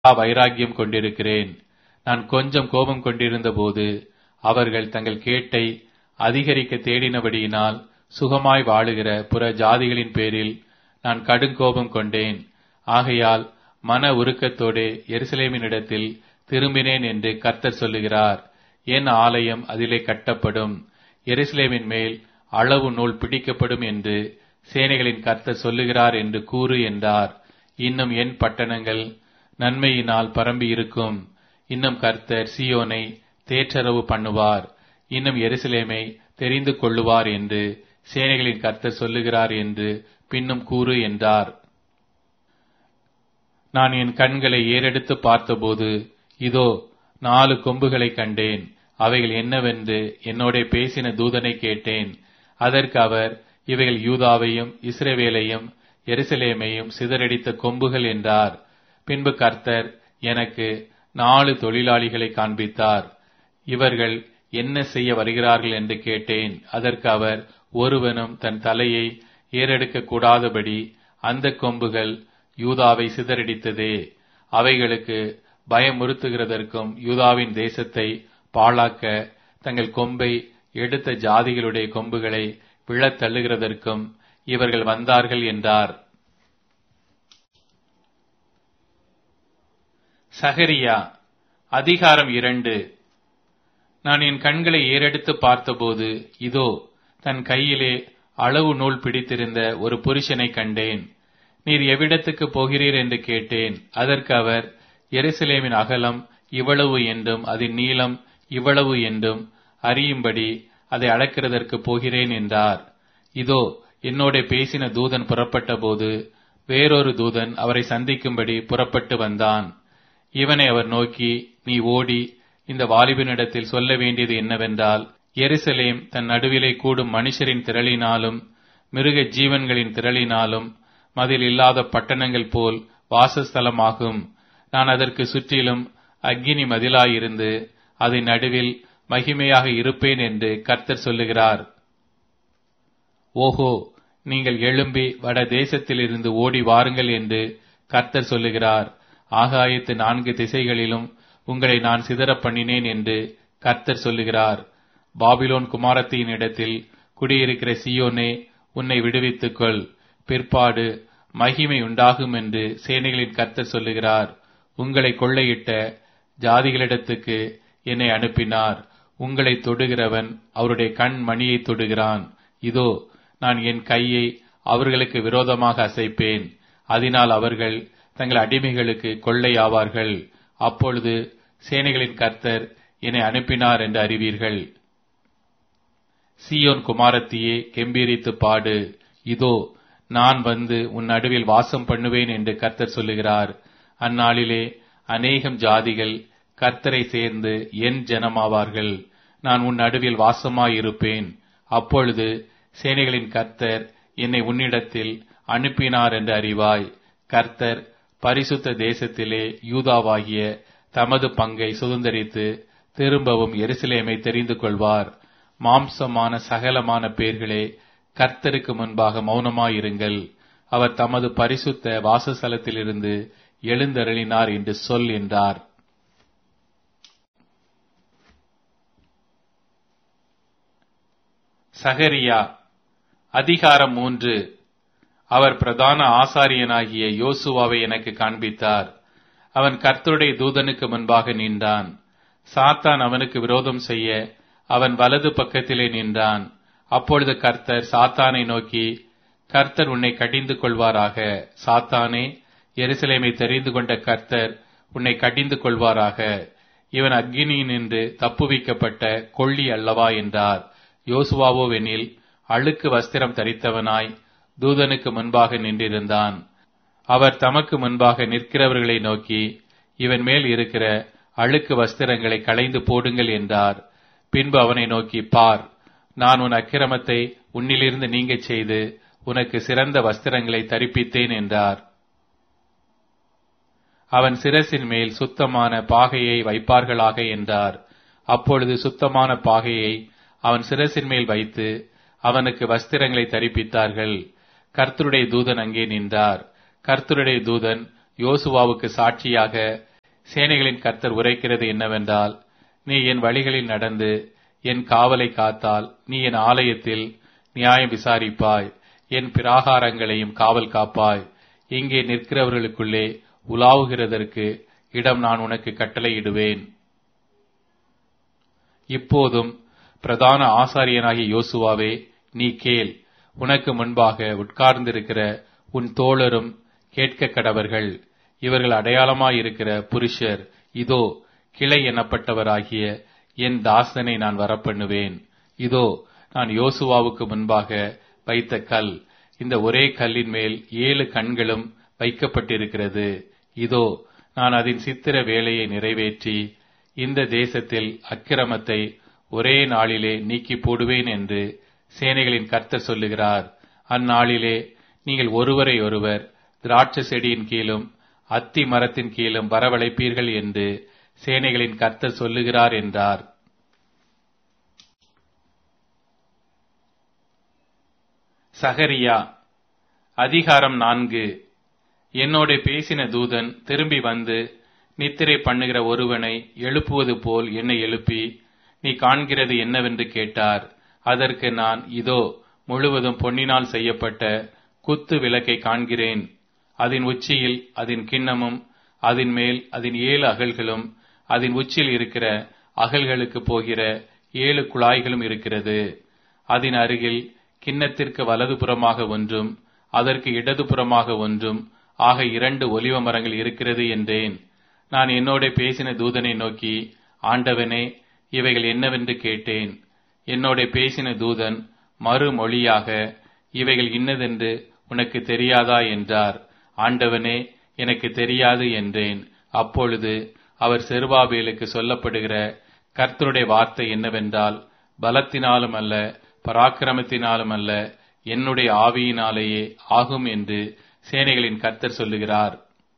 வைராக்கியம் கொண்டிருக்கிறேன் நான் கொஞ்சம் கோபம் கொண்டிருந்த போது அவர்கள் தங்கள் கேட்டை அதிகரிக்க தேடினபடியினால் சுகமாய் வாழுகிற புற ஜாதிகளின் பேரில் நான் கடுங்கோபம் கொண்டேன் ஆகையால் மன உருக்கத்தோடே எருசலேமினிடத்தில் திரும்பினேன் என்று கர்த்தர் சொல்லுகிறார் என் ஆலயம் அதிலே கட்டப்படும் எருசலேமின் மேல் அளவு நூல் பிடிக்கப்படும் என்று சேனைகளின் கர்த்தர் சொல்லுகிறார் என்று கூறு என்றார் இன்னும் என் பட்டணங்கள் நன்மையினால் பரம்பி இருக்கும் இன்னும் கர்த்தர் சியோனை தேற்றரவு பண்ணுவார் இன்னும் எருசலேமை தெரிந்து கொள்ளுவார் என்று சேனைகளின் கர்த்தர் சொல்லுகிறார் என்று பின்னும் கூறு என்றார் நான் என் கண்களை ஏறெடுத்து பார்த்தபோது இதோ நாலு கொம்புகளை கண்டேன் அவைகள் என்னவென்று என்னோட பேசின தூதனை கேட்டேன் அதற்கு அவர் இவைகள் யூதாவையும் இஸ்ரவேலையும் எருசலேமையும் சிதறடித்த கொம்புகள் என்றார் பின்பு கர்த்தர் எனக்கு நாலு தொழிலாளிகளை காண்பித்தார் இவர்கள் என்ன செய்ய வருகிறார்கள் என்று கேட்டேன் அதற்கு அவர் ஒருவனும் தன் தலையை ஏறெடுக்க கூடாதபடி அந்த கொம்புகள் யூதாவை சிதறடித்ததே அவைகளுக்கு பயமுறுத்துகிறதற்கும் யூதாவின் தேசத்தை பாழாக்க தங்கள் கொம்பை எடுத்த ஜாதிகளுடைய கொம்புகளை விழத் தள்ளுகிறதற்கும் இவர்கள் வந்தார்கள் என்றார் சகரியா அதிகாரம் இரண்டு நான் என் கண்களை ஏறெடுத்து பார்த்தபோது இதோ தன் கையிலே அளவு நூல் பிடித்திருந்த ஒரு புருஷனை கண்டேன் நீர் எவ்விடத்துக்கு போகிறீர் என்று கேட்டேன் அதற்கு அவர் எருசலேமின் அகலம் இவ்வளவு என்றும் அதன் நீளம் இவ்வளவு என்றும் அறியும்படி அதை அளக்கிறதற்கு போகிறேன் என்றார் இதோ என்னோட பேசின தூதன் புறப்பட்ட போது வேறொரு தூதன் அவரை சந்திக்கும்படி புறப்பட்டு வந்தான் இவனை அவர் நோக்கி நீ ஓடி இந்த வாலிபனிடத்தில் சொல்ல வேண்டியது என்னவென்றால் எருசலேம் தன் நடுவிலே கூடும் மனுஷரின் திரளினாலும் மிருக ஜீவன்களின் திரளினாலும் மதில் இல்லாத பட்டணங்கள் போல் வாசஸ்தலமாகும் நான் அதற்கு சுற்றிலும் அக்கினி மதிலாயிருந்து அதன் நடுவில் மகிமையாக இருப்பேன் என்று கர்த்தர் சொல்லுகிறார் ஓஹோ நீங்கள் எழும்பி வட தேசத்திலிருந்து ஓடி வாருங்கள் என்று கர்த்தர் சொல்லுகிறார் ஆகாயத்து நான்கு திசைகளிலும் உங்களை நான் சிதறப் பண்ணினேன் என்று கர்த்தர் சொல்லுகிறார் பாபிலோன் குமாரத்தின் இடத்தில் குடியிருக்கிற சியோனே உன்னை விடுவித்துக்கொள் பிற்பாடு மகிமை உண்டாகும் என்று சேனைகளின் கர்த்தர் சொல்லுகிறார் உங்களை கொள்ளையிட்ட ஜாதிகளிடத்துக்கு என்னை அனுப்பினார் உங்களை தொடுகிறவன் அவருடைய கண் மணியை தொடுகிறான் இதோ நான் என் கையை அவர்களுக்கு விரோதமாக அசைப்பேன் அதனால் அவர்கள் தங்கள் அடிமைகளுக்கு கொள்ளையாவார்கள் அப்பொழுது சேனைகளின் கர்த்தர் என்னை அனுப்பினார் என்று அறிவீர்கள் சியோன் குமாரத்தியே கெம்பீரித்து பாடு இதோ நான் வந்து உன் நடுவில் வாசம் பண்ணுவேன் என்று கர்த்தர் சொல்லுகிறார் அந்நாளிலே அநேகம் ஜாதிகள் கர்த்தரை சேர்ந்து என் ஜனமாவார்கள் நான் உன் நடுவில் வாசமாயிருப்பேன் அப்பொழுது சேனைகளின் கர்த்தர் என்னை உன்னிடத்தில் அனுப்பினார் என்று அறிவாய் கர்த்தர் பரிசுத்த தேசத்திலே யூதாவாகிய தமது பங்கை சுதந்திரித்து திரும்பவும் எருசலேமை தெரிந்து கொள்வார் மாம்சமான சகலமான பேர்களே கர்த்தருக்கு முன்பாக மௌனமாயிருங்கள் அவர் தமது பரிசுத்த வாசஸ்தலத்திலிருந்து எழுந்தருளினார் என்று சொல் என்றார் சகரியா அதிகாரம் மூன்று அவர் பிரதான ஆசாரியனாகிய யோசுவாவை எனக்கு காண்பித்தார் அவன் கர்த்தருடைய தூதனுக்கு முன்பாக நின்றான் சாத்தான் அவனுக்கு விரோதம் செய்ய அவன் வலது பக்கத்திலே நின்றான் அப்பொழுது கர்த்தர் சாத்தானை நோக்கி கர்த்தர் உன்னை கடிந்து கொள்வாராக சாத்தானே எருசலேமை தெரிந்து கொண்ட கர்த்தர் உன்னை கடிந்து கொள்வாராக இவன் அக்னியினின்று தப்புவிக்கப்பட்ட கொள்ளி அல்லவா என்றார் யோசுவாவோவெனில் அழுக்கு வஸ்திரம் தரித்தவனாய் தூதனுக்கு முன்பாக நின்றிருந்தான் அவர் தமக்கு முன்பாக நிற்கிறவர்களை நோக்கி இவன் மேல் இருக்கிற அழுக்கு வஸ்திரங்களை களைந்து போடுங்கள் என்றார் பின்பு அவனை நோக்கி பார் நான் உன் அக்கிரமத்தை உன்னிலிருந்து நீங்கச் செய்து உனக்கு சிறந்த வஸ்திரங்களை தரிப்பித்தேன் என்றார் அவன் சிரசின் மேல் சுத்தமான பாகையை வைப்பார்களாக என்றார் அப்பொழுது சுத்தமான பாகையை அவன் சிரசின் மேல் வைத்து அவனுக்கு வஸ்திரங்களை தரிப்பித்தார்கள் கர்த்தருடைய தூதன் அங்கே நின்றார் கர்த்தருடைய தூதன் யோசுவாவுக்கு சாட்சியாக சேனைகளின் கர்த்தர் உரைக்கிறது என்னவென்றால் நீ என் வழிகளில் நடந்து என் காவலை காத்தால் நீ என் ஆலயத்தில் நியாயம் விசாரிப்பாய் என் பிராகாரங்களையும் காவல் காப்பாய் இங்கே நிற்கிறவர்களுக்குள்ளே உலாவுகிறதற்கு இடம் நான் உனக்கு கட்டளையிடுவேன் இப்போதும் பிரதான ஆசாரியனாகிய யோசுவாவே நீ கேள் உனக்கு முன்பாக உட்கார்ந்திருக்கிற உன் தோழரும் கேட்க கடவர்கள் இவர்கள் அடையாளமாயிருக்கிற புருஷர் இதோ கிளை எனப்பட்டவராகிய என் தாசனை நான் வரப்பண்ணுவேன் இதோ நான் யோசுவாவுக்கு முன்பாக வைத்த கல் இந்த ஒரே கல்லின் மேல் ஏழு கண்களும் வைக்கப்பட்டிருக்கிறது இதோ நான் அதன் சித்திர வேலையை நிறைவேற்றி இந்த தேசத்தில் அக்கிரமத்தை ஒரே நாளிலே நீக்கி போடுவேன் என்று சேனைகளின் கர்த்தர் சொல்லுகிறார் அந்நாளிலே நீங்கள் ஒருவரை ஒருவர் திராட்சை செடியின் கீழும் அத்தி மரத்தின் கீழும் வரவழைப்பீர்கள் என்று சேனைகளின் கர்த்தர் சொல்லுகிறார் என்றார் சகரியா அதிகாரம் நான்கு என்னோட பேசின தூதன் திரும்பி வந்து நித்திரை பண்ணுகிற ஒருவனை எழுப்புவது போல் என்னை எழுப்பி நீ காண்கிறது என்னவென்று கேட்டார் அதற்கு நான் இதோ முழுவதும் பொன்னினால் செய்யப்பட்ட குத்து விளக்கை காண்கிறேன் அதன் உச்சியில் அதன் கிண்ணமும் அதன் மேல் அதன் ஏழு அகல்களும் அதன் உச்சியில் இருக்கிற அகல்களுக்கு போகிற ஏழு குழாய்களும் இருக்கிறது அதன் அருகில் கிண்ணத்திற்கு வலதுபுறமாக ஒன்றும் அதற்கு இடதுபுறமாக ஒன்றும் ஆக இரண்டு ஒலிவ மரங்கள் இருக்கிறது என்றேன் நான் என்னோட பேசின தூதனை நோக்கி ஆண்டவனே இவைகள் என்னவென்று கேட்டேன் என்னோட பேசின தூதன் மறுமொழியாக இவைகள் இன்னதென்று உனக்கு தெரியாதா என்றார் ஆண்டவனே எனக்கு தெரியாது என்றேன் அப்பொழுது அவர் செருபாபேலுக்கு சொல்லப்படுகிற கர்த்தருடைய வார்த்தை என்னவென்றால் பலத்தினாலும் அல்ல பராக்கிரமத்தினாலும் அல்ல என்னுடைய ஆவியினாலேயே ஆகும் என்று சேனைகளின் கர்த்தர் சொல்லுகிறார்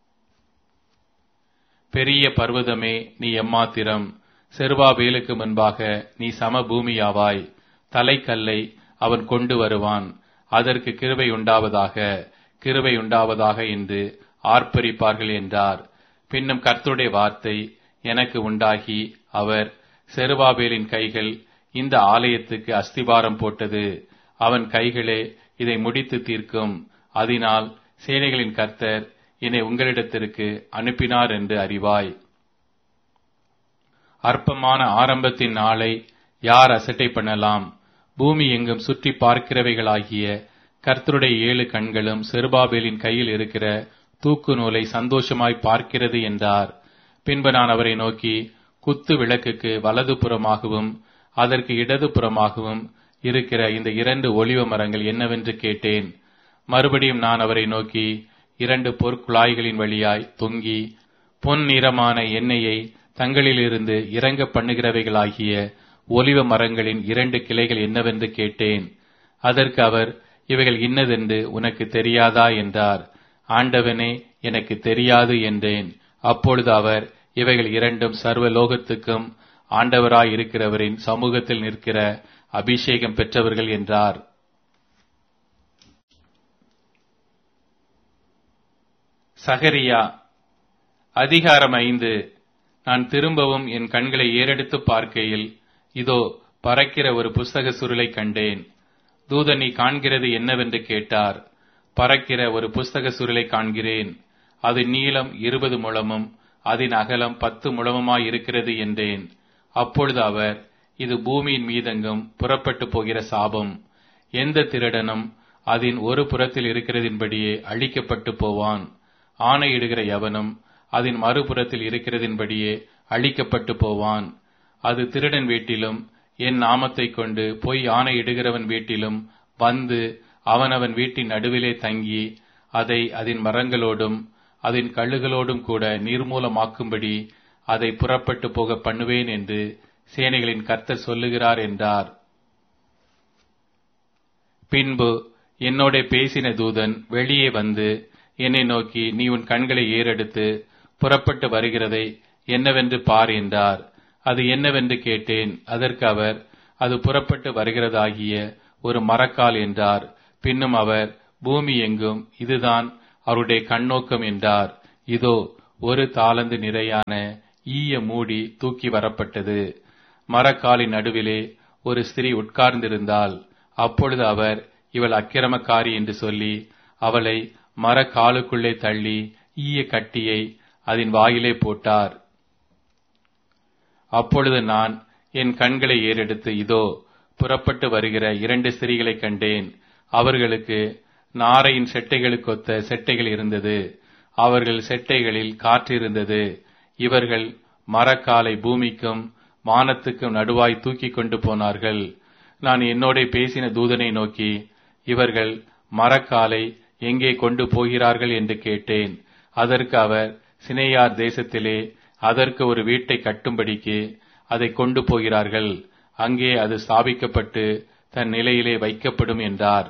பெரிய பர்வதமே நீ எம்மாத்திரம் செருபாபேலுக்கு முன்பாக நீ சமபூமியாவாய் தலைக்கல்லை அவன் கொண்டு வருவான் அதற்கு கிருபை உண்டாவதாக கிருபை உண்டாவதாக என்று ஆர்ப்பரிப்பார்கள் என்றார் பின்னும் கர்த்தருடைய வார்த்தை எனக்கு உண்டாகி அவர் செருபாபேலின் கைகள் இந்த ஆலயத்துக்கு அஸ்திபாரம் போட்டது அவன் கைகளே இதை முடித்து தீர்க்கும் அதனால் சேனைகளின் கர்த்தர் என்னை உங்களிடத்திற்கு அனுப்பினார் என்று அறிவாய் அற்பமான ஆரம்பத்தின் நாளை யார் அசட்டை பண்ணலாம் பூமி எங்கும் சுற்றி பார்க்கிறவைகளாகிய கர்த்தருடைய ஏழு கண்களும் செருபாபேலின் கையில் இருக்கிற தூக்கு நூலை சந்தோஷமாய் பார்க்கிறது என்றார் பின்பு நான் அவரை நோக்கி குத்து விளக்குக்கு வலது புறமாகவும் அதற்கு இடது புறமாகவும் இருக்கிற இந்த இரண்டு ஒளிவ மரங்கள் என்னவென்று கேட்டேன் மறுபடியும் நான் அவரை நோக்கி இரண்டு பொற்குழாய்களின் வழியாய் தொங்கி பொன் நிறமான எண்ணெயை தங்களிலிருந்து இறங்க பண்ணுகிறவைகளாகிய ஒலிவ மரங்களின் இரண்டு கிளைகள் என்னவென்று கேட்டேன் அதற்கு அவர் இவைகள் இன்னதென்று உனக்கு தெரியாதா என்றார் ஆண்டவனே எனக்கு தெரியாது என்றேன் அப்பொழுது அவர் இவைகள் இரண்டும் சர்வ லோகத்துக்கும் ஆண்டவராய் இருக்கிறவரின் சமூகத்தில் நிற்கிற அபிஷேகம் பெற்றவர்கள் என்றார் சகரியா அதிகாரம் ஐந்து நான் திரும்பவும் என் கண்களை ஏறெடுத்து பார்க்கையில் இதோ பறக்கிற ஒரு புஸ்தக சுருளை கண்டேன் தூதன் நீ காண்கிறது என்னவென்று கேட்டார் பறக்கிற ஒரு புஸ்தக சுருளை காண்கிறேன் அது நீளம் இருபது முழமும் அதன் அகலம் பத்து முழமுமாய் இருக்கிறது என்றேன் அப்பொழுது அவர் இது பூமியின் மீதெங்கும் புறப்பட்டு போகிற சாபம் எந்த திருடனும் அதன் ஒரு புறத்தில் இருக்கிறதின்படியே அழிக்கப்பட்டு போவான் ஆணையிடுகிற எவனும் அதன் மறுபுறத்தில் இருக்கிறதின்படியே அழிக்கப்பட்டு போவான் அது திருடன் வீட்டிலும் என் நாமத்தை கொண்டு பொய் ஆணையிடுகிறவன் வீட்டிலும் வந்து அவனவன் வீட்டின் நடுவிலே தங்கி அதை அதன் மரங்களோடும் அதன் கழுகளோடும் கூட நீர்மூலமாக்கும்படி அதை புறப்பட்டு போக பண்ணுவேன் என்று சேனைகளின் கர்த்தர் சொல்லுகிறார் என்றார் பின்பு என்னோட பேசின தூதன் வெளியே வந்து என்னை நோக்கி நீ உன் கண்களை ஏறெடுத்து புறப்பட்டு வருகிறதை என்னவென்று பார் என்றார் அது என்னவென்று கேட்டேன் அதற்கு அவர் அது புறப்பட்டு வருகிறதாகிய ஒரு மரக்கால் என்றார் பின்னும் அவர் பூமி எங்கும் இதுதான் அவருடைய கண்ணோக்கம் என்றார் இதோ ஒரு தாளந்து நிறையான ஈய மூடி தூக்கி வரப்பட்டது மரக்காலின் நடுவிலே ஒரு ஸ்திரீ உட்கார்ந்திருந்தாள் அப்பொழுது அவர் இவள் அக்கிரமக்காரி என்று சொல்லி அவளை மரக்காலுக்குள்ளே தள்ளி ஈய கட்டியை அதன் வாயிலே போட்டார் அப்பொழுது நான் என் கண்களை ஏறெடுத்து இதோ புறப்பட்டு வருகிற இரண்டு ஸ்திரீகளை கண்டேன் அவர்களுக்கு நாரையின் செட்டைகளுக்கொத்த செட்டைகள் இருந்தது அவர்கள் செட்டைகளில் காற்றிருந்தது இவர்கள் மரக்காலை பூமிக்கும் வானத்துக்கும் நடுவாய் தூக்கி கொண்டு போனார்கள் நான் என்னோட பேசின தூதனை நோக்கி இவர்கள் மரக்காலை எங்கே கொண்டு போகிறார்கள் என்று கேட்டேன் அதற்கு அவர் சினேயார் தேசத்திலே அதற்கு ஒரு வீட்டை கட்டும்படிக்கு அதை கொண்டு போகிறார்கள் அங்கே அது ஸ்தாபிக்கப்பட்டு தன் நிலையிலே வைக்கப்படும் என்றார்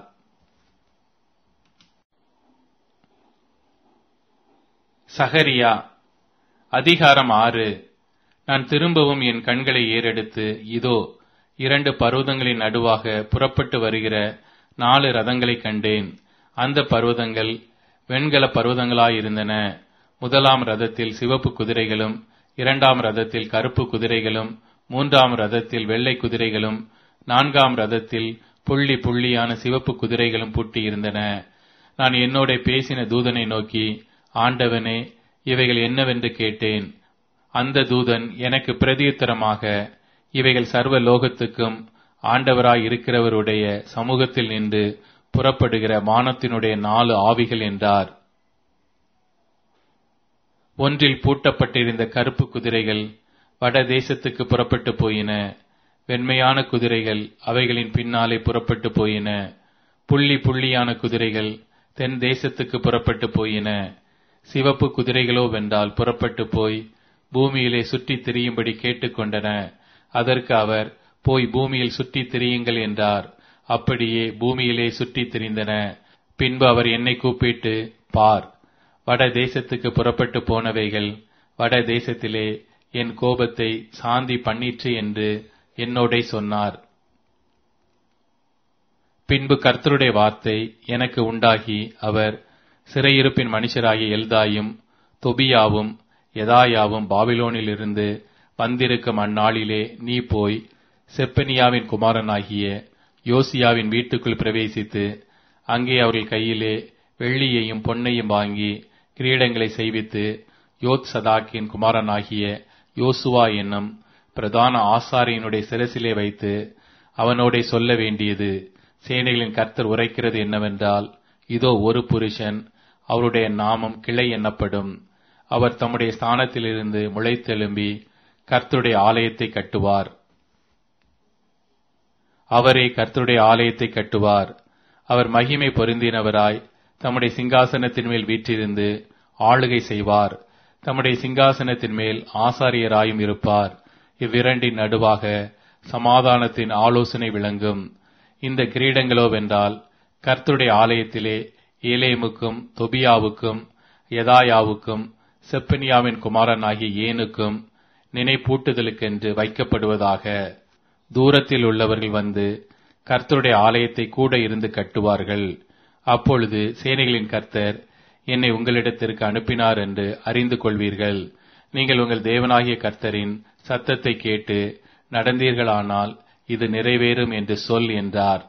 சகரியா அதிகாரம் ஆறு நான் திரும்பவும் என் கண்களை ஏறெடுத்து இதோ இரண்டு பர்வதங்களின் நடுவாக புறப்பட்டு வருகிற நாலு ரதங்களை கண்டேன் அந்த பர்வதங்கள் வெண்கல பர்வதங்களாயிருந்தன முதலாம் ரதத்தில் சிவப்பு குதிரைகளும் இரண்டாம் ரதத்தில் கருப்பு குதிரைகளும் மூன்றாம் ரதத்தில் வெள்ளை குதிரைகளும் நான்காம் ரதத்தில் புள்ளி புள்ளியான சிவப்பு குதிரைகளும் பூட்டியிருந்தன நான் என்னோட பேசின தூதனை நோக்கி ஆண்டவனே இவைகள் என்னவென்று கேட்டேன் அந்த தூதன் எனக்கு பிரதியுத்தரமாக இவைகள் சர்வ லோகத்துக்கும் ஆண்டவராய் இருக்கிறவருடைய சமூகத்தில் நின்று புறப்படுகிற வானத்தினுடைய நாலு ஆவிகள் என்றார் ஒன்றில் பூட்டப்பட்டிருந்த கருப்பு குதிரைகள் வட தேசத்துக்கு புறப்பட்டு போயின வெண்மையான குதிரைகள் அவைகளின் பின்னாலே புறப்பட்டு போயின புள்ளி புள்ளியான குதிரைகள் தென் தேசத்துக்கு புறப்பட்டு போயின சிவப்பு குதிரைகளோ வென்றால் புறப்பட்டு போய் பூமியிலே சுற்றித் திரியும்படி கேட்டுக்கொண்டன அதற்கு அவர் போய் பூமியில் சுற்றித் திரியுங்கள் என்றார் அப்படியே பூமியிலே சுற்றித் திரிந்தன பின்பு அவர் என்னை கூப்பிட்டு பார் வட தேசத்துக்கு புறப்பட்டு போனவைகள் வட தேசத்திலே என் கோபத்தை சாந்தி பண்ணிற்று என்று என்னோட சொன்னார் பின்பு கர்த்தருடைய வார்த்தை எனக்கு உண்டாகி அவர் சிறையிருப்பின் மனுஷராகிய எல்தாயும் தொபியாவும் எதாயாவும் பாபிலோனிலிருந்து வந்திருக்கும் அந்நாளிலே நீ போய் செப்பனியாவின் குமாரனாகிய யோசியாவின் வீட்டுக்குள் பிரவேசித்து அங்கே அவர்கள் கையிலே வெள்ளியையும் பொன்னையும் வாங்கி கிரீடங்களை செய்வித்து யோத் சதாக்கின் குமாரனாகிய யோசுவா என்னும் பிரதான ஆசாரியனுடைய சிரசிலே வைத்து அவனோட சொல்ல வேண்டியது சேனைகளின் கர்த்தர் உரைக்கிறது என்னவென்றால் இதோ ஒரு புருஷன் அவருடைய நாமம் கிளை எண்ணப்படும் அவர் தம்முடைய ஸ்தானத்திலிருந்து முளைத்தெழும்பி கர்த்தருடைய ஆலயத்தை கட்டுவார் அவரே கர்த்தருடைய ஆலயத்தை கட்டுவார் அவர் மகிமை பொருந்தினவராய் தம்முடைய சிங்காசனத்தின் மேல் வீற்றிருந்து ஆளுகை செய்வார் தம்முடைய சிங்காசனத்தின் மேல் ஆசாரியராயும் இருப்பார் இவ்விரண்டின் நடுவாக சமாதானத்தின் ஆலோசனை விளங்கும் இந்த கிரீடங்களோ வென்றால் கர்த்தருடைய ஆலயத்திலே ஏலேமுக்கும் தொபியாவுக்கும் யதாயாவுக்கும் செப்பனியாவின் குமாரனாகிய ஏனுக்கும் நினைப்பூட்டுதலுக்கென்று வைக்கப்படுவதாக தூரத்தில் உள்ளவர்கள் வந்து கர்த்தருடைய ஆலயத்தை கூட இருந்து கட்டுவார்கள் அப்பொழுது சேனைகளின் கர்த்தர் என்னை உங்களிடத்திற்கு அனுப்பினார் என்று அறிந்து கொள்வீர்கள் நீங்கள் உங்கள் தேவனாகிய கர்த்தரின் சத்தத்தை கேட்டு நடந்தீர்களானால் இது நிறைவேறும் என்று சொல் என்றார்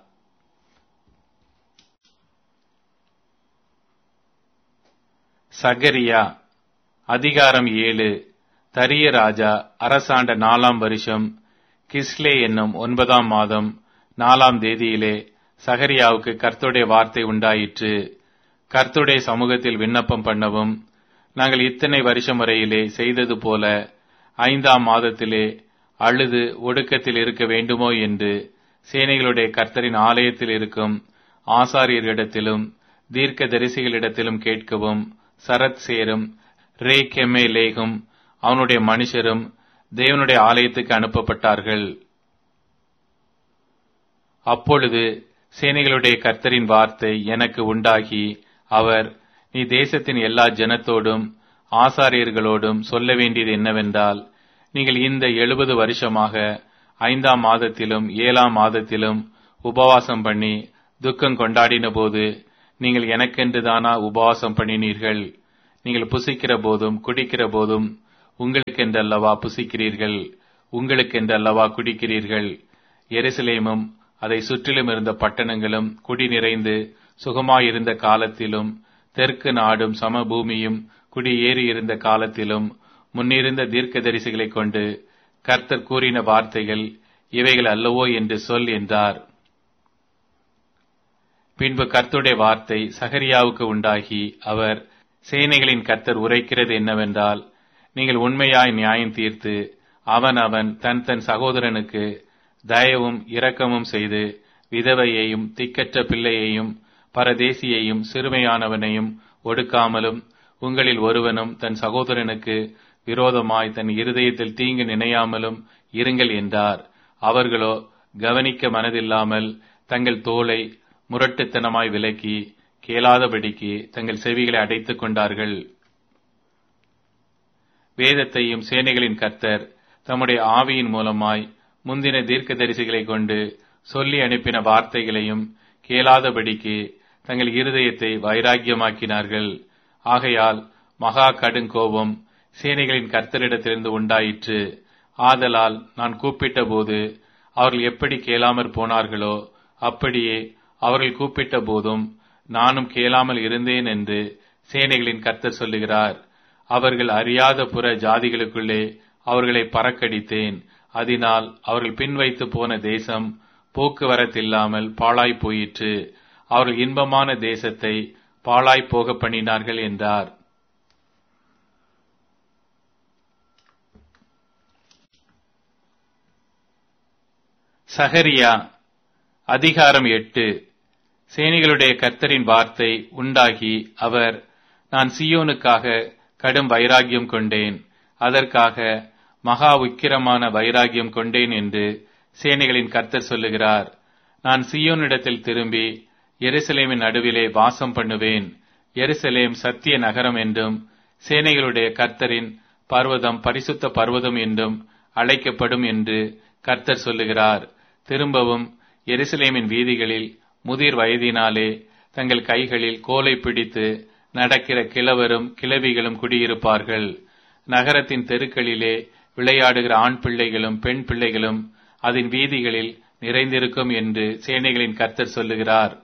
சகரியா அதிகாரம் ஏழு தரிய ராஜா அரசாண்ட நாலாம் வருஷம் கிஸ்லே என்னும் ஒன்பதாம் மாதம் நாலாம் தேதியிலே சகரியாவுக்கு கர்த்தருடைய வார்த்தை உண்டாயிற்று கர்த்தருடைய சமூகத்தில் விண்ணப்பம் பண்ணவும் நாங்கள் இத்தனை வருஷம் வரையிலே செய்தது போல ஐந்தாம் மாதத்திலே அழுது ஒடுக்கத்தில் இருக்க வேண்டுமோ என்று சேனைகளுடைய கர்த்தரின் ஆலயத்தில் இருக்கும் ஆசாரியர்களிடத்திலும் தீர்க்க தரிசிகளிடத்திலும் கேட்கவும் சரத் சேரும் ரே கெமே லேகும் அவனுடைய மனுஷரும் தேவனுடைய ஆலயத்துக்கு அனுப்பப்பட்டார்கள் அப்பொழுது சேனைகளுடைய கர்த்தரின் வார்த்தை எனக்கு உண்டாகி அவர் நீ தேசத்தின் எல்லா ஜனத்தோடும் ஆசாரியர்களோடும் சொல்ல வேண்டியது என்னவென்றால் நீங்கள் இந்த எழுபது வருஷமாக ஐந்தாம் மாதத்திலும் ஏழாம் மாதத்திலும் உபவாசம் பண்ணி துக்கம் கொண்டாடின போது நீங்கள் எனக்கென்று தானா உபவாசம் பண்ணினீர்கள் நீங்கள் புசிக்கிற போதும் குடிக்கிற போதும் உங்களுக்கென்றல்லவா புசிக்கிறீர்கள் உங்களுக்கென்றல்லவா குடிக்கிறீர்கள் எருசலேமும் அதை சுற்றிலும் இருந்த பட்டணங்களும் குடி நிறைந்து சுகமாயிருந்த காலத்திலும் தெற்கு நாடும் சமபூமியும் குடியேறி இருந்த காலத்திலும் முன்னிருந்த தீர்க்கதரிசிகளைக் கொண்டு கர்த்தர் கூறின வார்த்தைகள் இவைகள் அல்லவோ என்று சொல் என்றார் பின்பு கர்த்தருடைய வார்த்தை சகரியாவுக்கு உண்டாகி அவர் சேனைகளின் கர்த்தர் உரைக்கிறது என்னவென்றால் நீங்கள் உண்மையாய் நியாயம் தீர்த்து அவன் அவன் தன் தன் சகோதரனுக்கு தயவும் இரக்கமும் செய்து விதவையையும் திக்கற்ற பிள்ளையையும் பரதேசியையும் சிறுமையானவனையும் ஒடுக்காமலும் உங்களில் ஒருவனும் தன் சகோதரனுக்கு விரோதமாய் தன் இருதயத்தில் தீங்கு நினையாமலும் இருங்கள் என்றார் அவர்களோ கவனிக்க மனதில்லாமல் தங்கள் தோலை முரட்டுத்தனமாய் விலக்கி கேளாதபடிக்கு தங்கள் செவிகளை அடைத்துக் கொண்டார்கள் வேதத்தையும் சேனைகளின் கர்த்தர் தம்முடைய ஆவியின் மூலமாய் முந்தின தீர்க்கதரிசிகளை கொண்டு சொல்லி அனுப்பின வார்த்தைகளையும் கேளாதபடிக்கு தங்கள் இருதயத்தை வைராக்கியமாக்கினார்கள் ஆகையால் மகா கடுங்கோபம் சேனைகளின் கர்த்தரிடத்திலிருந்து உண்டாயிற்று ஆதலால் நான் கூப்பிட்ட போது அவர்கள் எப்படி கேளாமற் போனார்களோ அப்படியே அவர்கள் கூப்பிட்ட போதும் நானும் கேளாமல் இருந்தேன் என்று சேனைகளின் கர்த்தர் சொல்லுகிறார் அவர்கள் அறியாத புற ஜாதிகளுக்குள்ளே அவர்களை பறக்கடித்தேன் அதனால் அவர்கள் பின்வைத்து போன தேசம் போக்குவரத்தில்லாமல் பாழாய் போயிற்று அவர்கள் இன்பமான தேசத்தை பாழாய் போக பண்ணினார்கள் என்றார் சகரியா அதிகாரம் எட்டு சேனைகளுடைய கர்த்தரின் வார்த்தை உண்டாகி அவர் நான் சியோனுக்காக கடும் வைராகியம் கொண்டேன் அதற்காக மகா உக்கிரமான வைராகியம் கொண்டேன் என்று சேனைகளின் கர்த்தர் சொல்லுகிறார் நான் சியோனிடத்தில் திரும்பி எருசலேமின் நடுவிலே வாசம் பண்ணுவேன் எருசலேம் சத்திய நகரம் என்றும் சேனைகளுடைய கர்த்தரின் பர்வதம் பரிசுத்த பர்வதம் என்றும் அழைக்கப்படும் என்று கர்த்தர் சொல்லுகிறார் திரும்பவும் எருசலேமின் வீதிகளில் முதிர் வயதினாலே தங்கள் கைகளில் கோலை பிடித்து நடக்கிற கிழவரும் கிழவிகளும் குடியிருப்பார்கள் நகரத்தின் தெருக்களிலே விளையாடுகிற ஆண் பிள்ளைகளும் பெண் பிள்ளைகளும் அதன் வீதிகளில் நிறைந்திருக்கும் என்று சேனைகளின் கர்த்தர் சொல்லுகிறார்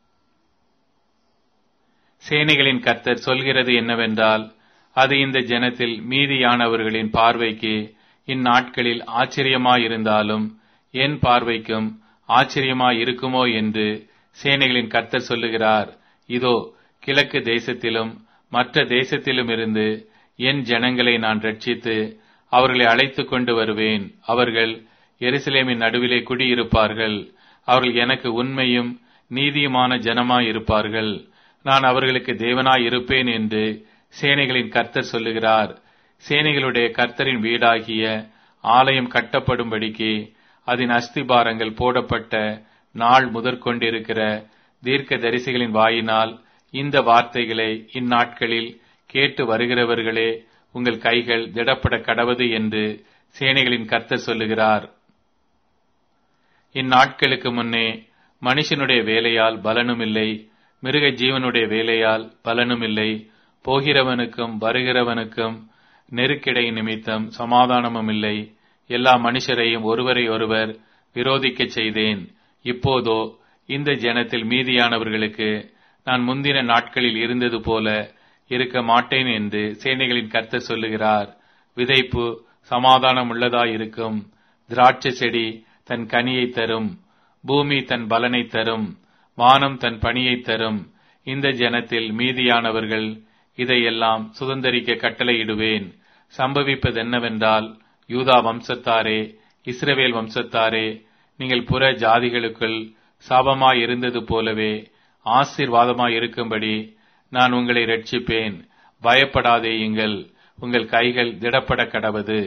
சேனைகளின் கர்த்தர் சொல்கிறது என்னவென்றால் அது இந்த ஜனத்தில் மீதியானவர்களின் பார்வைக்கு இந்நாட்களில் ஆச்சரியமாயிருந்தாலும் என் பார்வைக்கும் ஆச்சரியமாயிருக்குமோ என்று சேனைகளின் கர்த்தர் சொல்லுகிறார் இதோ கிழக்கு தேசத்திலும் மற்ற தேசத்திலும் இருந்து என் ஜனங்களை நான் ரட்சித்து அவர்களை அழைத்துக் கொண்டு வருவேன் அவர்கள் எருசலேமின் நடுவிலே குடியிருப்பார்கள் அவர்கள் எனக்கு உண்மையும் நீதியுமான ஜனமாயிருப்பார்கள் நான் அவர்களுக்கு தேவனாய் இருப்பேன் என்று சேனைகளின் கர்த்தர் சொல்லுகிறார் சேனைகளுடைய கர்த்தரின் வீடாகிய ஆலயம் கட்டப்படும்படிக்கு அதன் அஸ்திபாரங்கள் போடப்பட்ட நாள் முதற்கொண்டிருக்கிற தீர்க்க தரிசிகளின் வாயினால் இந்த வார்த்தைகளை இந்நாட்களில் கேட்டு வருகிறவர்களே உங்கள் கைகள் திடப்பட கடவது என்று சேனைகளின் கர்த்தர் சொல்லுகிறார் இந்நாட்களுக்கு முன்னே மனுஷனுடைய வேலையால் பலனும் இல்லை மிருக ஜீவனுடைய வேலையால் பலனும் இல்லை போகிறவனுக்கும் வருகிறவனுக்கும் நெருக்கிடை நிமித்தம் சமாதானமும் இல்லை எல்லா மனுஷரையும் ஒருவரை ஒருவர் விரோதிக்கச் செய்தேன் இப்போதோ இந்த ஜனத்தில் மீதியானவர்களுக்கு நான் முந்தின நாட்களில் இருந்தது போல இருக்க மாட்டேன் என்று சேனைகளின் கர்த்தர் சொல்லுகிறார் விதைப்பு சமாதானம் உள்ளதாயிருக்கும் திராட்சை செடி தன் கனியை தரும் பூமி தன் பலனை தரும் வானம் தன் பணியை தரும் இந்த ஜனத்தில் மீதியானவர்கள் இதையெல்லாம் சுதந்திரிக்க கட்டளையிடுவேன் சம்பவிப்பது என்னவென்றால் யூதா வம்சத்தாரே இஸ்ரவேல் வம்சத்தாரே நீங்கள் புற ஜாதிகளுக்குள் சாபமாய் இருந்தது போலவே ஆசீர்வாதமாய் இருக்கும்படி நான் உங்களை ரட்சிப்பேன் பயப்படாதேயுங்கள் உங்கள் கைகள் திடப்பட கடவது